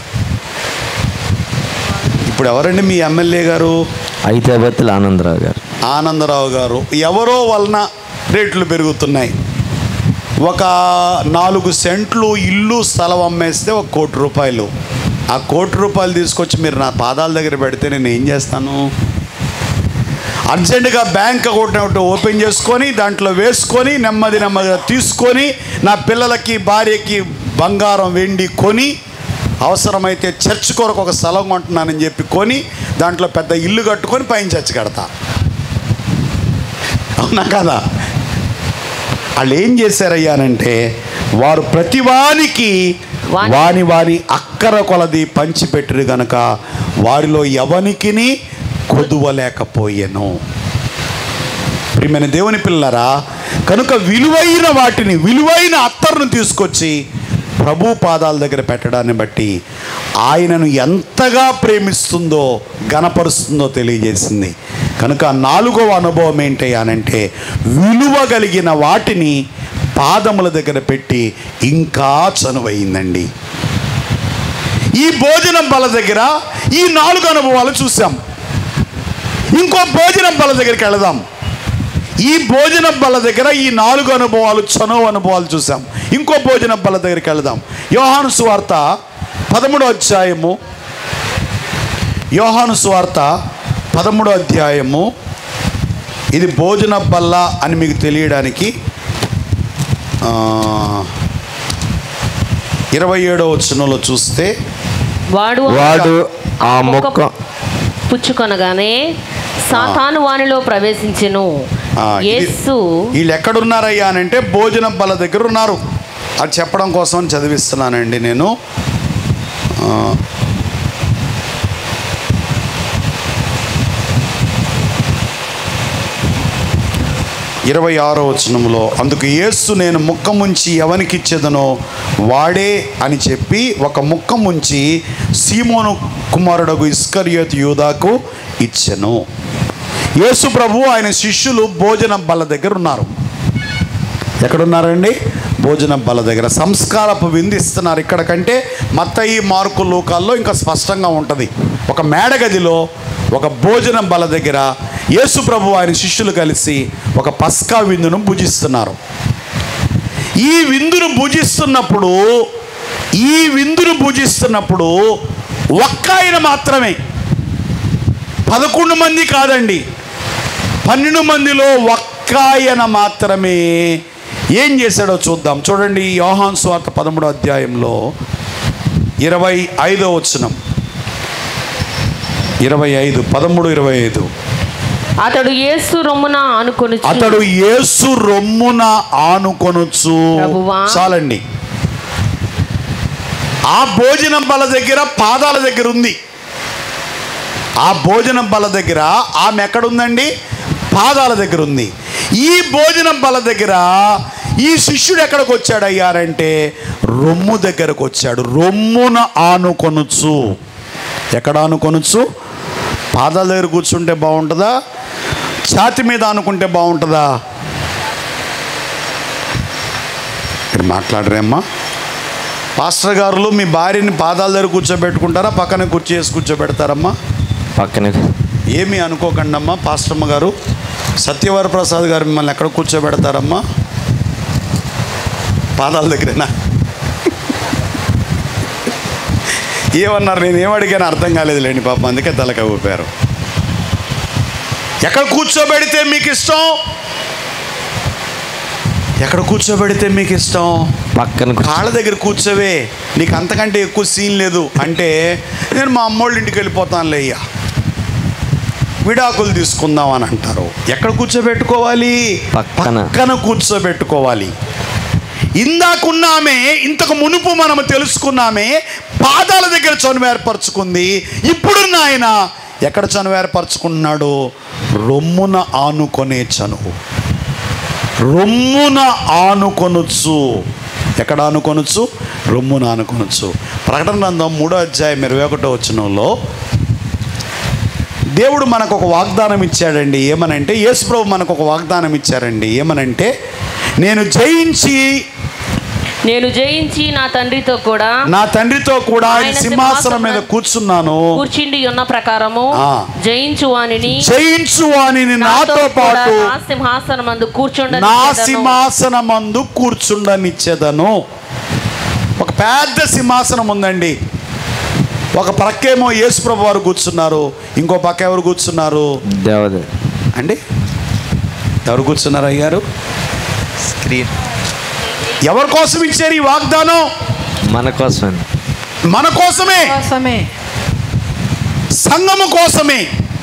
ఇప్పుడు ఎవరండి మీ ఎమ్మెల్యే గారు ఐతాబత్తుల ఆనందరావు గారు ఆనందరావు గారు ఎవరో వలన రేట్లు పెరుగుతున్నాయి ఒక నాలుగు సెంట్లు ఇల్లు స్థలం అమ్మేస్తే ఒక కోటి రూపాయలు ఆ కోటి రూపాయలు తీసుకొచ్చి మీరు నా పాదాల దగ్గర పెడితే నేను ఏం చేస్తాను అర్జెంటుగా బ్యాంక్ అకౌంట్ ఒకటి ఓపెన్ చేసుకొని దాంట్లో వేసుకొని నెమ్మది నెమ్మదిగా తీసుకొని నా పిల్లలకి భార్యకి బంగారం వెండి కొని అవసరమైతే చర్చ్ కొరకు ఒక స్థలం కొంటున్నానని చెప్పి కొని దాంట్లో పెద్ద ఇల్లు కట్టుకొని పైన చర్చ్ కడతా అవునా కదా వాళ్ళు ఏం చేశారయ్యానంటే వారు ప్రతివానికి వాని- వాని వాని అక్కర కొలది పంచిపెట్టరు గనక వారిలో ఎవనికిని కొదువలేకపోయెను ప్రియమైన దేవుని పిల్లరా కనుక విలువైన వాటిని విలువైన అత్తరును తీసుకొచ్చి ప్రభు పాదాల దగ్గర పెట్టడాన్ని బట్టి ఆయనను ఎంతగా ప్రేమిస్తుందో గణపరుస్తుందో తెలియజేసింది కనుక నాలుగవ అనుభవం ఏంటి అనంటే విలువ కలిగిన వాటిని పాదముల దగ్గర పెట్టి ఇంకా చనువయిందండి ఈ భోజనం బల దగ్గర ఈ నాలుగు అనుభవాలు చూసాం ఇంకో భోజనం బల దగ్గరికి వెళదాం ఈ భోజన బల దగ్గర ఈ నాలుగు అనుభవాలు చనువు అనుభవాలు చూసాం ఇంకో భోజన బల దగ్గరికి వెళదాం యోహాను సువార్త పదమూడో అధ్యాయము యోహాను సువార్త పదమూడో అధ్యాయము ఇది భోజన బల్ల అని మీకు తెలియడానికి ఆ, ఇరవై ఏడో వచనంలో చూస్తే వాడు వాడు ఆ మొక్క పుచ్చుకొనగానే సాతాను వానిలో ప్రవేశించెను ఆ, ఇది- యేసు వీళ్ళు ఎక్కడున్నారయ్యా అని అంటే భోజన బల దగ్గర ఉన్నారు అది చెప్పడం కోసం చదివిస్తున్నానండి నేను ఆ, ఇరవై ఆరో వచనంలో అందుకు యేసు నేను ముక్క ముంచి ఎవనికిచ్చేదనో వాడే అని చెప్పి ఒక ముక్క ముంచి సీమోను కుమారుడగు ఇస్కరియోత్ యూదాకు ఇచ్చెను యేసు ప్రభు ఆయన శిష్యులు భోజన బల్ల దగ్గర ఉన్నారు ఎక్కడున్నారండి భోజన బల్ల దగ్గర సంస్కారపు విందు ఇస్తున్నారు ఇక్కడ కంటే మత్తయి మార్కు లోకాల్లో ఇంకా స్పష్టంగా ఉంటుంది ఒక మేడగదిలో ఒక భోజన బల దగ్గర యేసు ప్రభు ఆయన శిష్యులు కలిసి ఒక పస్కా విందును భుజిస్తున్నారు ఈ విందును భుజిస్తున్నప్పుడు ఈ విందును భుజిస్తున్నప్పుడు ఒక్క ఆయన మాత్రమే పదకొండు మంది కాదండి పన్నెండు మందిలో ఒక్క ఆయన మాత్రమే ఏం చేశాడో చూద్దాం చూడండి యోహాన్ స్వార్త పదమూడో అధ్యాయంలో ఇరవై ఐదో వచనం ఇరవై ఐదు పదమూడు ఇరవై ఐదు అతడు యేసు రొమ్మున ఆనుకొని అతడు యేసు రొమ్మున ఆనుకొనొచ్చు ప్రభువా. చాలండి ఆ భోజనం బల దగ్గర పాదాల దగ్గర ఉంది ఆ భోజనం బల దగ్గర ఆమె ఎక్కడుందండి పాదాల దగ్గర ఉంది ఈ భోజనం బల దగ్గర ఈ శిష్యుడు ఎక్కడికి వచ్చాడు అయ్యారంటే రొమ్ము దగ్గరకు వచ్చాడు రొమ్మున ఆనుకొనొచ్చు ఎక్కడ ఆనుకొనొచ్చు పాదాల దగ్గర కూర్చుంటే బాగుంటుందా ఛాతి మీద ఆనుకుంటే బాగుంటుందా మీరు మాట్లాడరేమ్మా పాస్టర్ గారులు మీ భార్యని పాదాల దగ్గర కూర్చోబెట్టుకుంటారా పక్కన కుర్చీ వేసి కూర్చోబెడతారమ్మా పక్కనే ఏమీ అనుకోకండి అమ్మా పాస్టమ్మ గారు సత్యవర ప్రసాద్ గారు మిమ్మల్ని ఎక్కడ కూర్చోబెడతారమ్మా పాదాల దగ్గరేనా ఏమన్నారు నేను ఏమడిగాను అర్థం కాలేదులేండి పాపం అందుకే తలక ఊపారు ఎక్కడ కూర్చోబెడితే మీకు ఇష్టం ఎక్కడ కూర్చోబెడితే మీకు ఇష్టం పక్కన కూర్చో- కాళ్ళ దగ్గర కూర్చోవే నీకు అంతకంటే ఎక్కువ సీన్ లేదు అంటే నేను మా అమ్మోళ్ళ ఇంటికి వెళ్ళిపోతానులే అయ్యా విడాకులు తీసుకుందాం అని అంటారు ఎక్కడ కూర్చోబెట్టుకోవాలి పక్కన. పక్కన కూర్చోబెట్టుకోవాలి ఇందాకున్నామే ఇంతకు మునుపు మనము తెలుసుకున్నామే పాదాల దగ్గర చనువు ఏర్పరచుకుంది ఇప్పుడున్న ఆయన ఎక్కడ చనువు ఏర్పరచుకుంటున్నాడు రొమ్మున ఆనుకొనే చనువు రొమ్మున ఆనుకొనొచ్చు ఎక్కడ ఆనుకొనొచ్చు రొమ్మున ఆనుకొనొచ్చు ప్రకటన గ్రంథం మూడో అధ్యాయం ఇరవై ఒకటో వచనంలో దేవుడు మనకు ఒక వాగ్దానం ఇచ్చాడండి ఏమనంటే యేసుప్రభు మనకు ఒక వాగ్దానం ఇచ్చారండి ఏమనంటే నేను జయించి నేను జయించి నా తండ్రితో కూడా నా తండ్రితో కూడా ఆయన ఆయన సింహాసనం మీద సింహాసనం కూర్చున్నాను కూర్చుండి ఉన్న ప్రకారము ఆ. జయించు వానిని జయించు అని నాతో కూడా పాటు నా సింహాసనమందు కూర్చుండ నా సింహాసనమందు కూర్చుండనిచ్చేదను ఒక పెద్ద సింహాసనం ఉందండి ఒక ప్రక్కేమో యేసుప్రభు వారు కూర్చున్నారు ఇంకో పక్క ఎవరు కూర్చున్నారు దేవదే అండి ఎవరు కూర్చున్నారు అయ్యారు స్క్రీన్ ఎవరి కోసం ఇచ్చారు ఈ వాగ్దానం మన కోసం మన కోసమే కోసమే సంగము కోసమే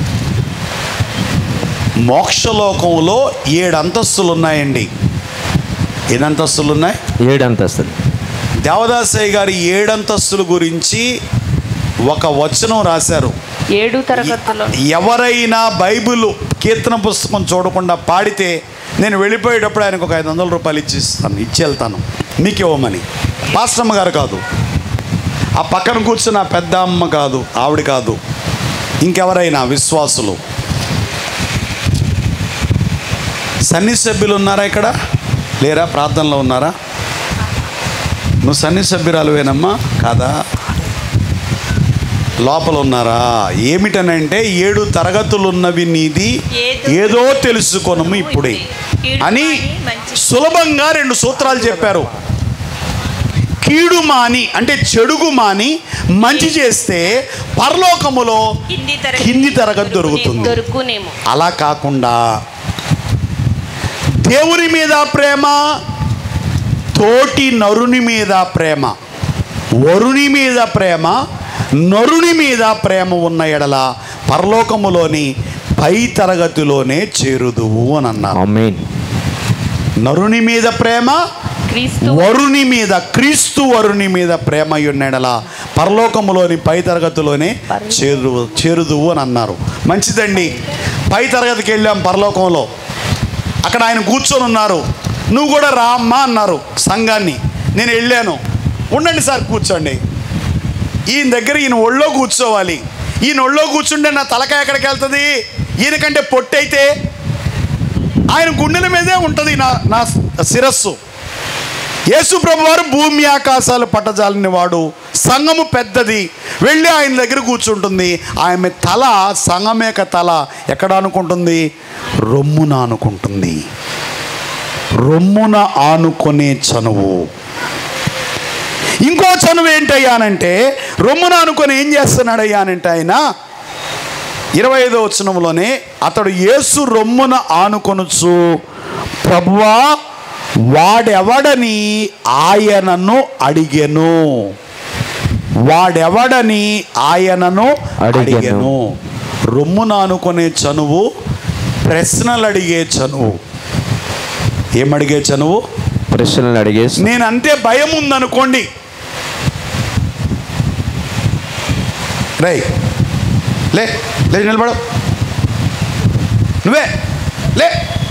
మోక్షలోకంలో ఏడు అంతస్తులు ఉన్నాయండి ఎన్ని అంతస్తులు ఉన్నాయి ఏడు అంతస్తులు దేవదాసయ్య గారి ఏడంతస్తుల గురించి ఒక వచనం రాశారు ఏడు తరగతులు ఎవరైనా బైబిల్ కీర్తన పుస్తకం చూడకుండా పాడితే నేను వెళ్ళిపోయేటప్పుడు ఆయనకు ఒక ఐదు వందల రూపాయలు ఇచ్చి ఇస్తాను ఇచ్చి వెళ్తాను మీకు ఇవ్వమని పాస్టమ్మ గారు కాదు ఆ పక్కన కూర్చున్న ఆ పెద్ద అమ్మ కాదు ఆవిడ కాదు ఇంకెవరైనా విశ్వాసులు సన్ని సభ్యులు ఉన్నారా ఇక్కడ లేరా ప్రార్థనలో ఉన్నారా నువ్వు సన్ని సభ్యురాలువేనమ్మా కాదా లోపల ఉన్నారా ఏమిటనంటే ఏడు తరగతులున్నవి నీది ఏదో తెలుసుకొనము ఇప్పుడే అని సులభంగా రెండు సూత్రాలు చెప్పారు కీడు మాని అంటే చెడుగు మాని మంచి చేస్తే పరలోకములో కింది తరగతి దొరుకుతుంది దొరుకునేమో అలా కాకుండా దేవుని మీద ప్రేమ తోటి నరుని మీద ప్రేమ వరుని మీద ప్రేమ నరుని మీద ప్రేమ ఉన్న ఎడల పరలోకములోని పై తరగతిలోనే చేరుదువు అని అన్నారు ఆమేన్ నరుని మీద ప్రేమ క్రీస్తు వరుని మీద క్రీస్తు వరుని మీద ప్రేమ ఉన్నెడల పరలోకములోని పై తరగతిలోనే చేరు చేరుదువు అని అన్నారు మంచిదండి పై తరగతికి వెళ్ళాం పరలోకంలో అక్కడ ఆయన కూర్చొని ఉన్నారు నువ్వు కూడా రా అమ్మా అన్నారు సంఘాన్ని నేను వెళ్ళాను ఉండండి సార్ కూర్చోండి ఈయన దగ్గర ఈయన ఒళ్ళో కూర్చోవాలి ఈయన ఒళ్ళో కూర్చుంటే నా తలకాయ ఎక్కడికి వెళ్తుంది ఈయనకంటే పొట్టయితే ఆయన గుండెల మీదే ఉంటుంది నా నా శిరస్సు యేసు ప్రభు వారు భూమి ఆకాశాలు పట్టజాలని వాడు సంఘము పెద్దది వెళ్ళి ఆయన దగ్గర కూర్చుంటుంది ఆమె తల సంఘం యొక్క తల ఎక్కడ అనుకుంటుంది రొమ్మున అనుకుంటుంది రొమ్మున ఆనుకునే చనువు ఇంకో చనువు ఏంటయ్యానంటే రొమ్మున అనుకొని ఏం చేస్తున్నాడయ్యానంటే ఆయన ఇరవై ఐదో వచనంలోనే అతడు యేసు రొమ్మున ఆనుకొనుచు ప్రభువా వాడెవడని ఆయనను అడిగెను వాడెవడని ఆయనను అడిగెను. అడిగెను రొమ్మున ఆనుకునే చనువు ప్రశ్నలు అడిగే చనువు ఏమడిగే చనువు ప్రశ్నలు అడిగేసి నేను అంతే భయం ఉందనుకోండి రై లే లే నిలబడు నువ్వే లే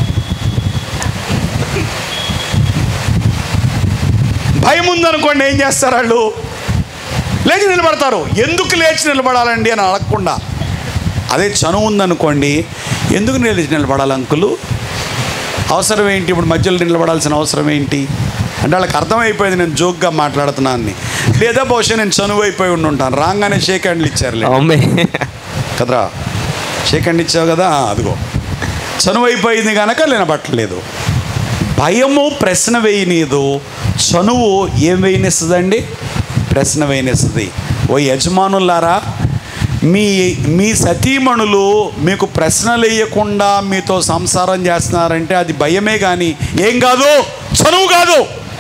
భయం ఉందనుకోండి ఏం చేస్తారు వాళ్ళు లేచి నిలబడతారు ఎందుకు లేచి నిలబడాలండి అని అడగకుండా అదే చనువు ఉందనుకోండి ఎందుకు లేచి నిలబడాలి అంకులు అవసరం ఏంటి ఇప్పుడు మధ్యలో నిలబడాల్సిన అవసరం ఏంటి అంటే వాళ్ళకి అర్థమైపోయింది నేను జోక్గా మాట్లాడుతున్నాను లేదా బహుశా నేను చనువు అయిపోయి ఉండి ఉంటాను రాగానే షేక్ హ్యాండ్లు ఇచ్చారులే ఆమేన్ కదరా షేక్ హ్యాండ్ ఇచ్చావు కదా ఆ, అదిగో చనువు అయిపోయింది కనుక నిలబట్టలేదు భయము ప్రశ్న వేయనీదు చనువు ఏం వేయనిస్తుందండి ప్రశ్న వేయనిస్తుంది ఓ యజమానులారా మీ మీ సతీమణులు మీకు ప్రశ్నలు వేయకుండా మీతో సంసారం చేస్తున్నారంటే అది భయమే కానీ ఏం కాదు చనువు కాదు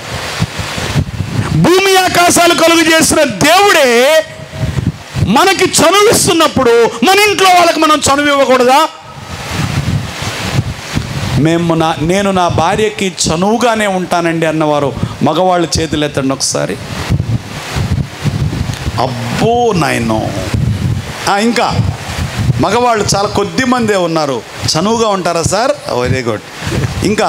భూమి ఆకాశాలు కలుగు చేసిన దేవుడే మనకి చనువిస్తున్నప్పుడు మన ఇంట్లో వాళ్ళకి మనం చనువు ఇవ్వకూడదా మేము నా నేను నా భార్యకి చనువుగానే ఉంటానండి అన్నవారు మగవాళ్ళు చేతులు ఎత్తండి ఒకసారి అబ్బో నాయనో ఆ, ఇంకా మగవాళ్ళు చాలా కొద్ది మందే ఉన్నారు చనువుగా ఉంటారా సార్ వెరీ గుడ్ ఇంకా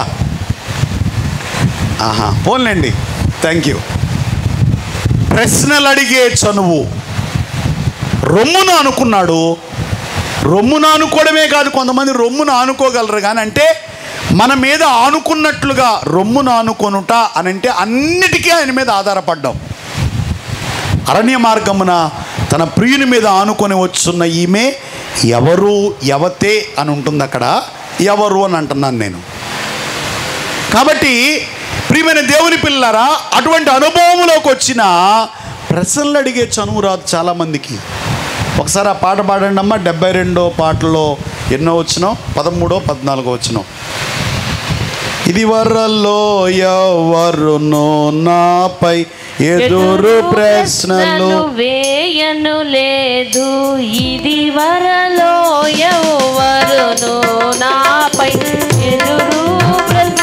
ఆహా పోన్లేండి థ్యాంక్ యూ ప్రశ్నలు అడిగే చనువు రొమ్మున అనుకున్నాడు రొమ్మున అనుకోవడమే కాదు కొంతమంది రొమ్మున ఆనుకోగలరు కానీ అంటే మన మీద ఆనుకున్నట్లుగా రొమ్మున ఆనుకొనుట అని అంటే అన్నిటికీ ఆయన మీద ఆధారపడ్డాం అరణ్య మార్గమున తన ప్రియుని మీద ఆనుకొని వచ్చున్న ఈమె ఎవరు ఎవతే అని ఉంటుంది అక్కడ ఎవరు అని అంటున్నాను నేను కాబట్టి ప్రియమైన దేవుని పిల్లరా అటువంటి అనుభవంలోకి వచ్చిన ప్రశ్నలు అడిగే చనువు రాదు చాలామందికి ఒకసారి ఆ పాట పాడండి అమ్మా డెబ్బై రెండో పాటలో ఎన్నో వచ్చినో పదమూడో పద్నాలుగో వచ్చినో ఇది వరలో ఎవరునో నాపై ఎదురు ప్రశ్నలు వేయను లేదు ఇది వరలో ఎవరును నాపై ఎదురు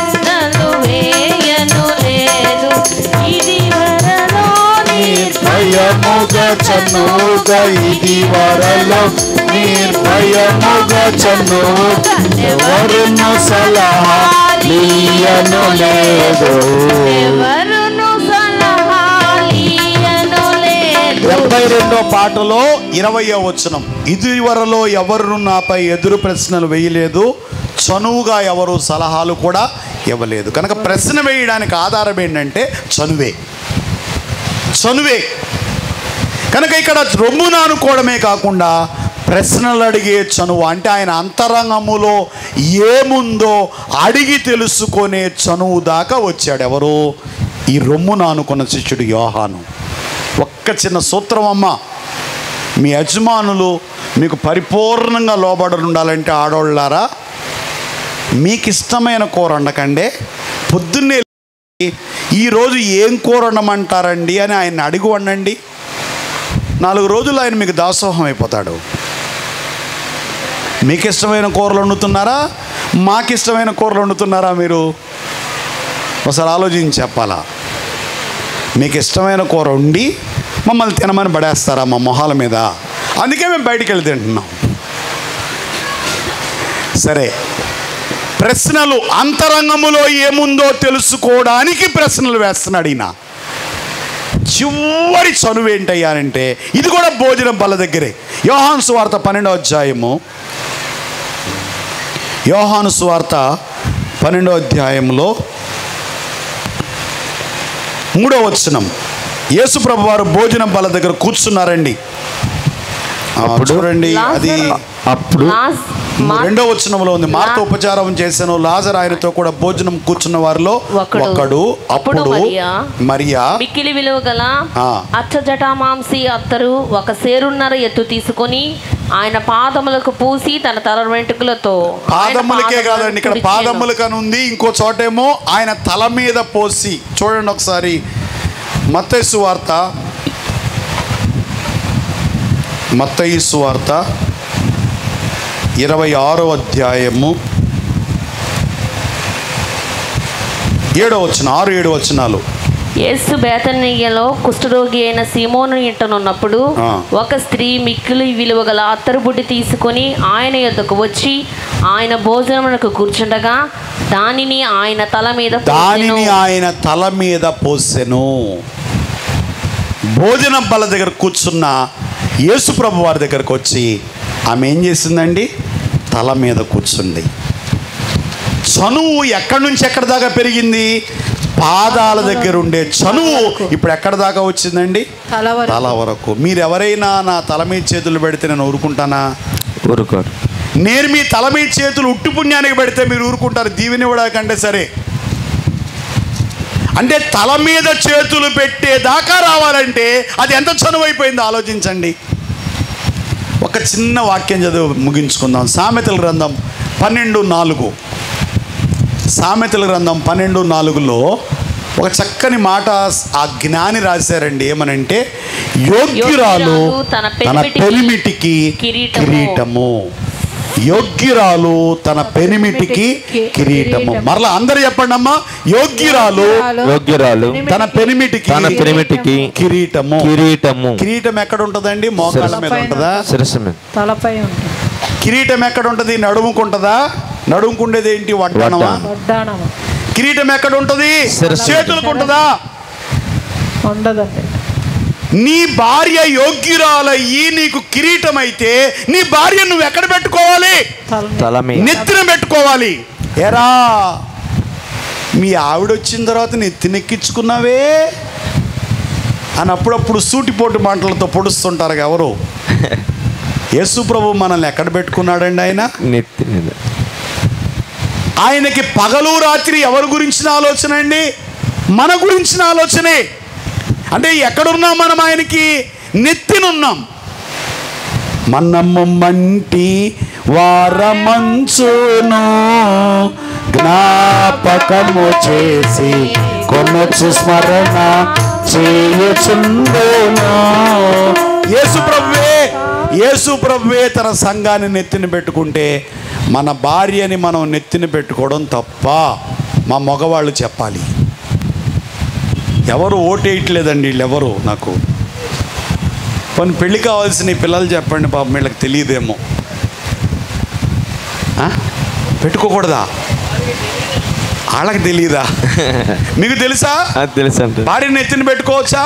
ప్రశ్నలు వేయను లేదు ఇది వరలో నిర్భయ నిర్భయముగా చనువుగా ఇది వరలో నిర్భయముగా చనువుగా ఎవరును సలహా లీయను లేదు ఎవరును సలహాలీయను లేదు డెబ్బై రెండో పాటలో ఇరవయో వచనం ఇదివరలో ఎవరు నాపై ఎదురు ప్రశ్నలు వేయలేదు చనువుగా ఎవరు సలహాలు కూడా ఇవ్వలేదు కనుక ప్రశ్న వేయడానికి ఆధారం ఏంటంటే చనువే చనువే కనుక ఇక్కడ రొమ్మున అనుకోవడమే కాకుండా ప్రశ్నలు అడిగే చనువు అంటే ఆయన అంతరంగములో ఏముందో అడిగి తెలుసుకునే చనువు దాకా వచ్చాడు ఎవరు ఈ రొమ్మున అనుకున్న శిష్యుడు యోహాను ఒక్క చిన్న సూత్రం అమ్మ మీ యజమానులు మీకు పరిపూర్ణంగా లోబడి ఉండాలంటే ఆడోళ్ళారా మీకు ఇష్టమైన కూర వండకండి పొద్దున్నే లేచి, ఈరోజు ఏం కూర వండమంటారండి అని ఆయన అడిగి వండండి నాలుగు రోజులు ఆయన మీకు దాసోహం అయిపోతాడు మీకు ఇష్టమైన కూరలు వండుతున్నారా మాకు ఇష్టమైన కూరలు వండుతున్నారా మీరు ఒకసారి ఆలోచించి చెప్పాలా మీకు ఇష్టమైన కూర వండి మమ్మల్ని తినమని పడేస్తారా మా మొహాల మీద అందుకే మేము బయటికి వెళ్ళి తింటున్నాం సరే ప్రశ్నలు అంతరంగములో ఏముందో తెలుసుకోవడానికి ప్రశ్నలు వేస్తున్నాడు ఈయన చివరి చనువు ఏంటయ్యానంటే ఇది కూడా భోజనం బల్ల దగ్గరే యోహాను సువార్త పన్నెండో అధ్యాయము యోహాను సువార్త పన్నెండో అధ్యాయంలో మూడో వచనం యేసుప్రభు వారు భోజనం బల్ల దగ్గర కూర్చున్నారండి ఆ, చూడండి అది అప్పుడు లాస్- మా- రెండో వచనంలో ఉంది మార్త ఉపచారం చేశాను లాజర్ ఆయనతో కూడా భోజనం కూర్చున్న వారిలో ఒకడు. ఒకడు అప్పుడు అప్పుడు మరియా, మరియా మిక్కిలి విలువ గల ఆ. అచ్చజటామాంసి అత్తరు ఒక సేరున్నర ఎత్తు తీసుకొని ఆయన పాదములకు పూసి తన తల వెంట్రుకలతో ఆయన పాదములకే పాదములను కాదండి ఇక్కడ తుడిచెను. పాదములకు అని ఉంది ఇంకో చోటేమో ఆయన తల మీద పోసి చూడండి ఒకసారి మత్తయి వార్త మత్తయి వార్త ఇరవై ఆరో అధ్యాయము ఏడో వచ్చిన ఆరు ఏడు వచనాలు యేసు బేతనీయలో కుష్ఠరోగి అయిన సీమోను ఇంటనున్నప్పుడు ఆ. ఒక స్త్రీ మిక్కిలి విలువ గల అత్తరు బుడ్డి తీసుకొని ఆయన యొద్దకు వచ్చి ఆయన భోజనమునకు కూర్చుండగా దానిని ఆయన తల మీద పోసెను. దానిని ఆయన తల మీద పోసెను భోజనం బల్ల దగ్గర కూర్చున్న యేసుప్రభు వారి దగ్గరకు వచ్చి ఆమె ఏం చేసిందండి తల మీద కూర్చుంది చనువు ఎక్కడి నుంచి ఎక్కడి దాకా పెరిగింది పాదాల దగ్గర ఉండే చనువు ఇప్పుడు ఎక్కడి దాకా వచ్చిందండి తల వరకు. తల వరకు మీరు ఎవరైనా నా తల మీద చేతులు పెడితే నేను ఊరుకుంటానా ఊరుకోరు నేను మీ తల మీద చేతులు ఉట్టు పుణ్యానికి పెడితే మీరు ఊరుకుంటారు దీవెని ఇవ్వడాకంటే సరే అంటే తల మీద చేతులు పెట్టేదాకా రావాలంటే అది ఎంత చనువైపోయిందో ఆలోచించండి ఒక చిన్న వాక్యం చదువు ముగించుకుందాం సామెతల గ్రంథం పన్నెండు నాలుగు సామెతల గ్రంథం పన్నెండు నాలుగులో ఒక చక్కని మాట ఆ జ్ఞాని రాశారండి ఏమనంటే యోగ్యురాలు యోగ్యురాలు తన తన పెనిమిటికి పెనిమిటికి కిరీటము. కిరీటము యోగ్యురాలు తన పెనిమిటికి కిరీటము మరలా అందరు చెప్పండి అమ్మా యోగ్యురాలు యోగ్యురాలు తన పెనిమిటికి తన పెనిమిటికి కిరీటము కిరీటము కిరీటం ఎక్కడ ఉంటదండి మోకాళ్ళ మీద ఉంటదా శిరస్సు మీద తలపై ఉంటుంది కిరీటం ఎక్కడ ఉంటది నడుముకుంటదా నడుముకుండేది ఏంటి వడ్డానమా వడ్డానం. వడ్డాణము కిరీటం ఎక్కడ ఉంటది శిరస్సు. చేతులకు ఉంటదా ఉండదండి నీ భార్య యోగ్యురాలయ్యి నీకు కిరీటం అయితే నీ భార్య నువ్వు ఎక్కడ పెట్టుకోవాలి తల తల మీద నెత్తిన పెట్టుకోవాలి ఎరా మీ ఆవిడ వచ్చిన తర్వాత నెత్తినెక్కించుకున్నావే అని అప్పుడప్పుడు సూటిపోటు మాటలతో పొడుస్తుంటారు ఎవరు యేసు ప్రభు మనల్ని ఎక్కడ పెట్టుకున్నాడండి ఆయన నెత్తి మీద ఆయనకి పగలు రాత్రి ఎవరి గురించిన ఆలోచన అండి మన గురించిన ఆలోచనే అంటే ఎక్కడున్నాం మనం ఆయనకి నెత్తినున్నాం మనము మంటి వారమంచును జ్ఞాపకము చేసి కొనొచ్చు స్మరణ చేయుచుండును యేసు ప్రభువే యేసు ప్రభువే తన సంఘాన్ని నెత్తిన పెట్టుకుంటే మన భార్యని మనం నెత్తిన పెట్టుకోవడం తప్ప మా మగవాళ్ళు చెప్పాలి ఎవరు ఓటేయట్లేదండి వీళ్ళెవరు నాకు కొన్ని పెళ్లి కావాల్సిన ఈ పిల్లలు చెప్పండి పాపం వీళ్ళకి తెలియదేమో ఆ? పెట్టుకోకూడదా వాళ్ళకి తెలియదా మీకు తెలుసా అది తెలుసు అంటే భార్యని ఎత్తిన పెట్టుకోవచ్చా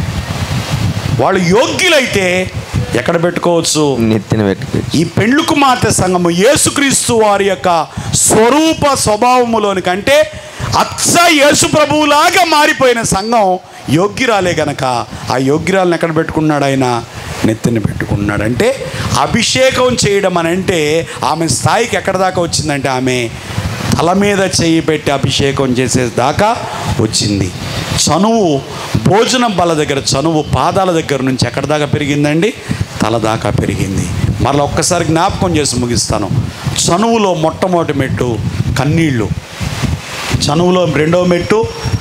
వాళ్ళు యోగ్యులైతే ఎక్కడ పెట్టుకోవచ్చు నెత్తిన పెట్టుకో ఈ పెండ్లు కుమార్తె సంఘము యేసుక్రీస్తు వారి యొక్క స్వరూప స్వభావములోని కంటే అచ్చ యేసు ప్రభువులాగా మారిపోయిన సంఘం యోగ్యురాలే గనక ఆ యోగ్యురాలను ఎక్కడ పెట్టుకున్నాడు ఆయన నెత్తిన పెట్టుకున్నాడు అంటే అభిషేకం చేయడం అని అంటే ఆమె స్థాయికి ఎక్కడ దాకా వచ్చిందంటే ఆమె తల మీద చెయ్యి పెట్టి అభిషేకం చేసే దాకా వచ్చింది చనువు భోజనం బల దగ్గర చనువు పాదాల దగ్గర నుంచి ఎక్కడ దాకా పెరిగిందండి తల దాకా పెరిగింది మరలా ఒక్కసారి జ్ఞాపకం చేసి ముగిస్తాను చనువులో మొట్టమొదటి మెట్టు కన్నీళ్ళు చనువులో రెండవ మెట్టు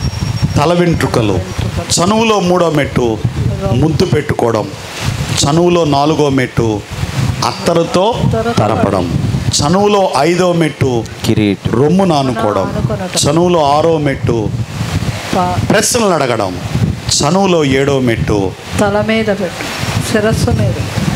తల వెంట్రుకలు చనువులో మూడో మెట్టు ముద్దు పెట్టుకోవడం చనువులో నాలుగో మెట్టు అత్తరుతో తరపడం చనువులో ఐదో మెట్టు కిరీట్ రొమ్ము నానుకోవడం చనువులో ఆరో మెట్టు పా- ప్రశ్నలు అడగడం చనువులో ఏడో మెట్టు తల మీద పెట్టు శిరస్సు మీద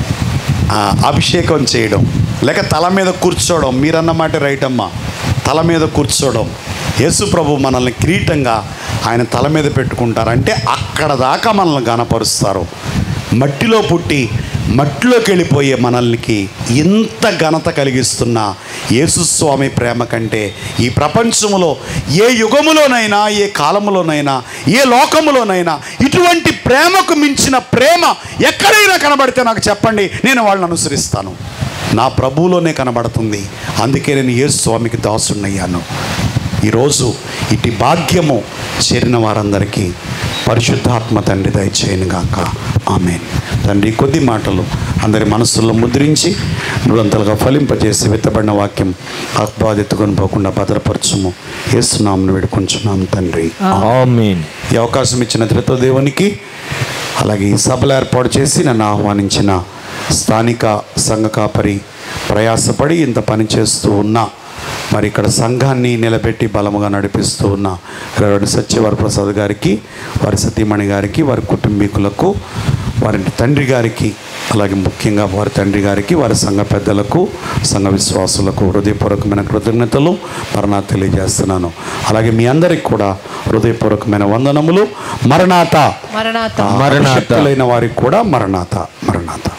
ఆ, అభిషేకం చేయడం లేక తల మీద కూర్చోవడం మీరన్నమాట రైట్ అమ్మా తల మీద కూర్చోవడం యేసు ప్రభు మనల్ని కిరీటంగా ఆయన తల మీద పెట్టుకుంటారు అంటే అక్కడ దాకా మనల్ని గనపరుస్తారు మట్టిలో పుట్టి మట్టిలోకి వెళ్ళిపోయే మనల్నికి ఇంత ఘనత కలిగిస్తున్న యేసుస్వామి ప్రేమ కంటే ఈ ప్రపంచంలో ఏ యుగములోనైనా ఏ కాలములోనైనా ఏ లోకములోనైనా ఇటువంటి ప్రేమకు మించిన ప్రేమ ఎక్కడైనా కనబడితే నాకు చెప్పండి నేను వాళ్ళని అనుసరిస్తాను నా ప్రభువులోనే కనబడుతుంది అందుకే నేను యేసు స్వామికి దాసున్నయ్యాను ఈరోజు ఇటు భాగ్యము చేరిన వారందరికీ పరిశుద్ధాత్మ తండ్రి దయచేయను గాక ఆమె తండ్రి ఈ కొద్ది మాటలు అందరి మనస్సుల్లో ముద్రించి నూరంతలుగా ఫలింపజేసి విత్తబడిన వాక్యం ఆహ్వాదెత్తుకొని పోకుండా భద్రపరచుము ఏసునామను వేడుకొంచున్నాం తండ్రి ఆమేన్ ఈ అవకాశం ఇచ్చిన త్రితో దేవునికి అలాగే ఈ సభలు ఏర్పాటు చేసి నన్ను ఆహ్వానించిన స్థానిక సంఘ కాపరి ప్రయాసపడి ఇంత పని చేస్తూ ఉన్నా మరి ఇక్కడ సంఘాన్ని నిలబెట్టి బలముగా నడిపిస్తూ ఉన్న రెవరెండ్ సత్యవర ప్రసాద్ గారికి వారి సతీమణి గారికి వారి కుటుంబీకులకు వారి తండ్రి గారికి అలాగే ముఖ్యంగా వారి తండ్రి గారికి వారి సంఘ పెద్దలకు సంఘ విశ్వాసులకు హృదయపూర్వకమైన కృతజ్ఞతలు మరణా తెలియజేస్తున్నాను అలాగే మీ అందరికి కూడా హృదయపూర్వకమైన వందనములు మరణాత మరణాత మరణాత. అభిషిక్తులైన వారికి కూడా మరణాత మరణాత